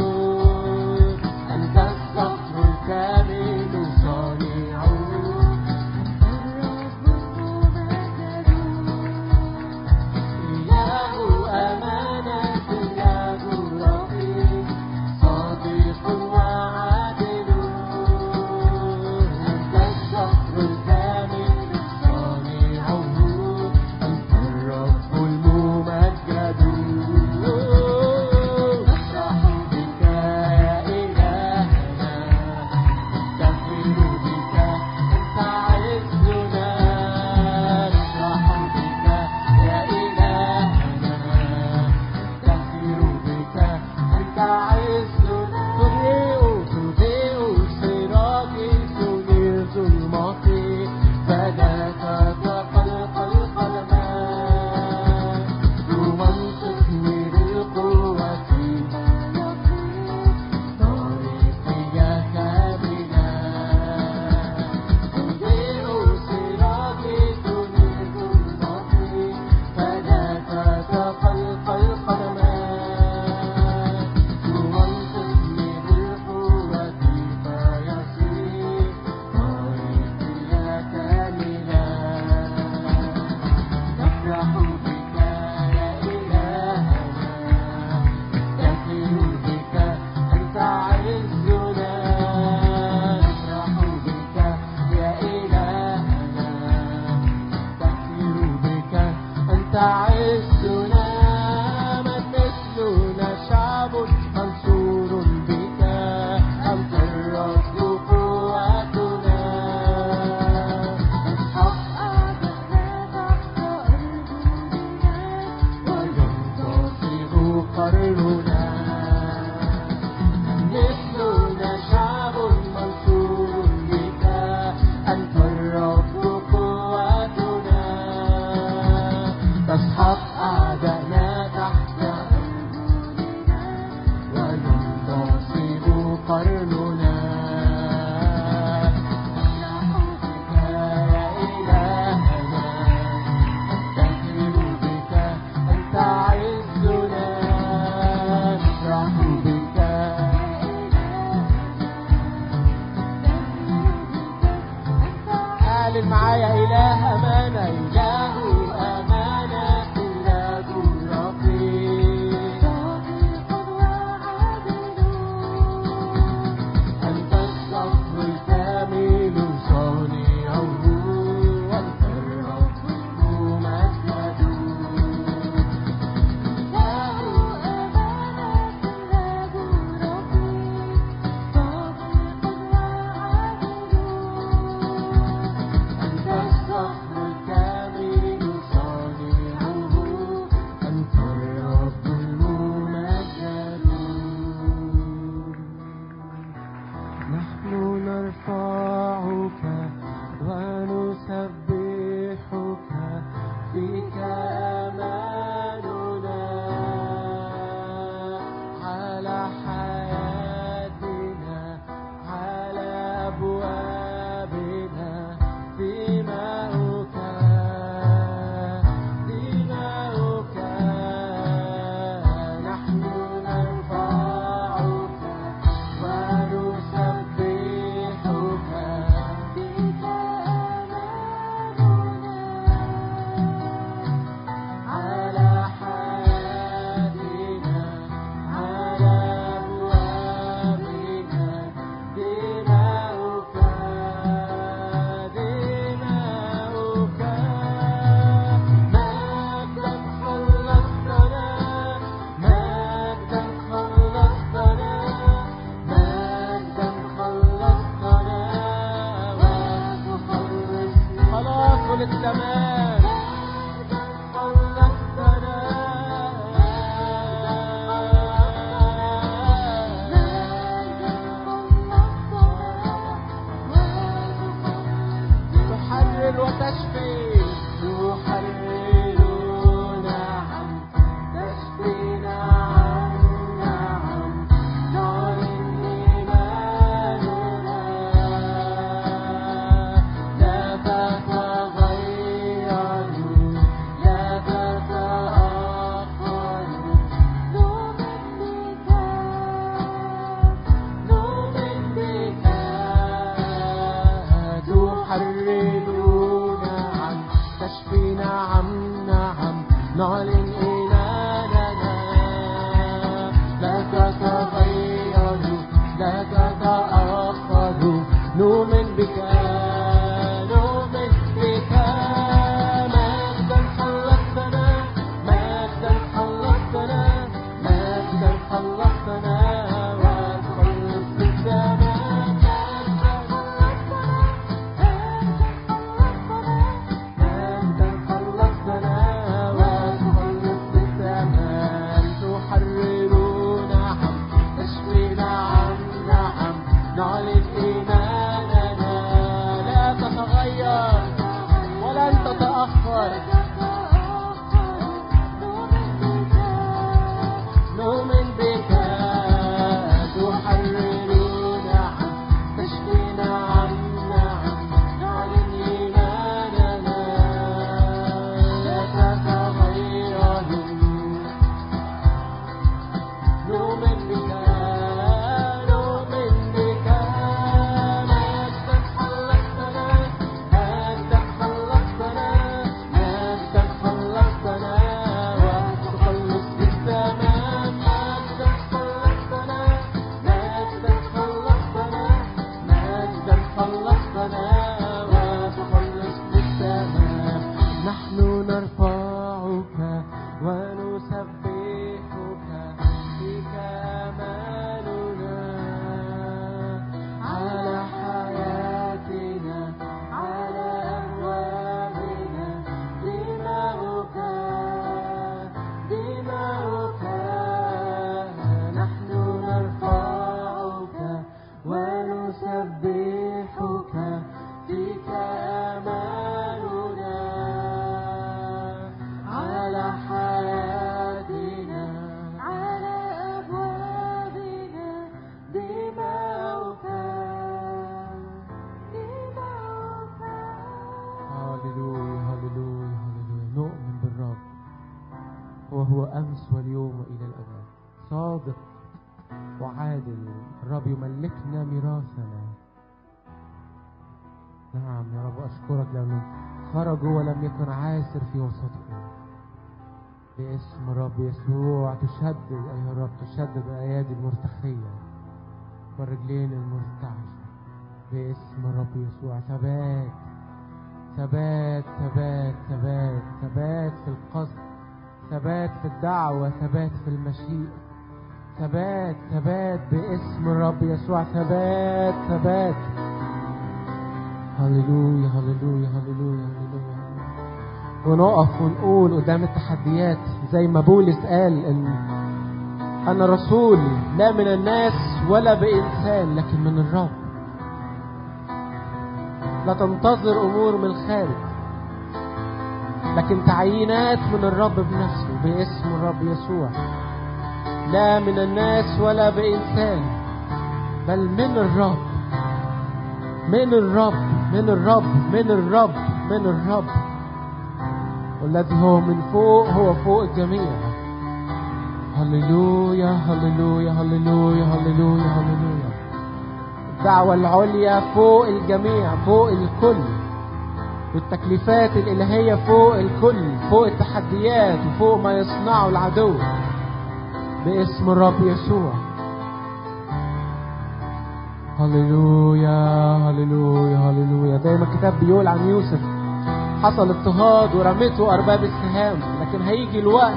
B: أنت الصخر الكامل صانعه إله أمانة له رقيب صادق وعادل أنت الشهر الكامل صانعه أنت الرب الممجد نفرح بك يا إلهنا نفتخر بك أنت عزنا نفرح بك يا إلهنا نفتخر بك أنت عزنا تضيء تضيء سراجي تنير ظلمتي فداك تقلق القلمان تمنطقني بالقوة طريقي كاملا تضيء سراجي تنير ظلمتي فداك تقلق القلمان تمنطقني بالقوة فيصير طريقي كاملا نفرح بك يا إلهنا نفتخر بك أنت عزنا نفرح بك يا إلهنا نفتخر بك أنت عزنا من مثلنا شعب منصور بك أنت الرب قوتنا نسحق وينتصر قرننا مثلنا شعب منصور بك أنت الرب قوتنا تسحق أعداءنا تحت وينتصر قرننا بك يا إلهنا نفتخر بك أنت عزنا نفرح بك قال معايا إله أمانة إله أمانة إله رقيب أنت الصبر الكامل صانعه أنت الرب الممجد أنت الصخر الكامل صانعه أنت الرب الممجد نحن نرفعك ونسبحك فيك أماننا على حياتنا على أبوابنا دماؤك دماؤك نحن نرفعك ونسبحك فيك تشفي نعم نعم نعلن إيماننا لا تتغير لا تتأخر نؤمن بك نؤمن بك مجدا خلقتنا مجدا خلقتنا مجدا خلقتنا وتخلص بالزمان مجدا خلقتنا وتخلص بالزمان تحرر نعم تشفي نعم نعم نعلن إيماننا لا تتغير ولن تتأخر نؤمن بك تحرر نعم تشفي نعم نعم نعلن إيماننا لا تتغير نؤمن بك نؤمن بك مجدا خلقتنا مجدا خلقتنا مجدا خلقتنا وتخلص بالزمان مجدا خلقتنا مجدا خلقتنا مجدا خلقتنا وتخلص بالزمان نحن نرفعك ونسبحك فيك أماننا على حياتنا على أبوابنا دماؤك دماؤك نحن نرفعك ونسبحك فيك أماننا على حياتنا على أبوابنا دماؤك دماؤك
C: هللويا هللويا هللويا نؤمن بالرب وهو أمس واليوم وإلى الأبد صادق وعادل الرب يملكنا ميراثنا نعم يا رب أشكرك لأنه خرجوا ولم يكن عاسر في وسطهم باسم الرب يسوع تشدد أيها الرب تشدد الأيادي المرتخية والرجلين المرتعشة باسم الرب يسوع ثبات ثبات ثبات ثبات ثبات في القصد ثبات في الدعوة ثبات في المشيئة ثبات ثبات باسم الرب يسوع ثبات ثبات هللويا هللويا هللويا هللويا ونقف ونقول قدام التحديات زي ما بولس قال ان انا رسول لا من الناس ولا بانسان لكن من الرب لا تنتظر امور من الخارج لكن تعيينات من الرب بنفسه باسم الرب يسوع لا من الناس ولا بإنسان بل من الرب من الرب من الرب من الرب من الرب والذي هو من فوق هو فوق الجميع هللويا هللويا هللويا هللويا هللويا الدعوة العليا فوق الجميع فوق الكل والتكليفات الإلهية فوق الكل فوق التحديات وفوق ما يصنعه العدو باسم الرب يسوع هللويا هللويا هللويا زي ما الكتاب بيقول عن يوسف حصل اضطهاد ورمته أرباب السهام لكن هيجي الوقت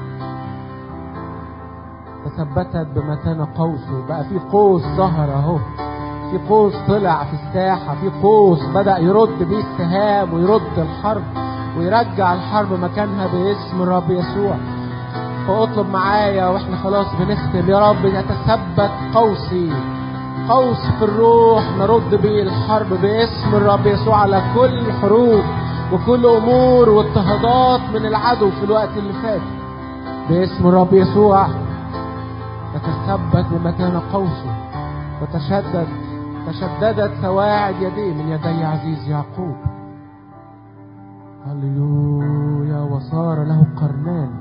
C: تثبتت بمتانة قوسه بقى في قوس ظهر اهو في قوس طلع في الساحة في قوس بدأ يرد بيه السهام ويرد الحرب ويرجع الحرب مكانها باسم الرب يسوع فاطلب معايا واحنا خلاص بنختم يا رب يتثبت قوسي قوس في الروح نرد به الحرب باسم الرب يسوع على كل حروب وكل امور واضطهادات من العدو في الوقت اللي فات باسم الرب يسوع تتثبت بمكان قوسه وتشدد تشددت سواعد يديه من يدي عزيز يعقوب هللويا وصار له قرنان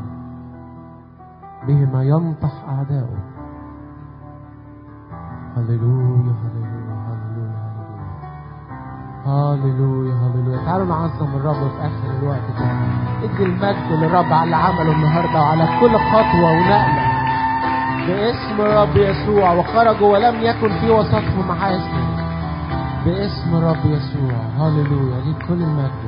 C: بهما ينطح أعداؤه هللويا هللويا هللويا هاليلويا هاليلويا تعالوا نعظم الرب في اخر الوقت ده ادي المجد للرب على اللي عمله النهارده وعلى كل خطوه ونقله باسم الرب يسوع وخرجوا ولم يكن في وسطهم عازل باسم الرب يسوع هاليلويا ليك كل المجد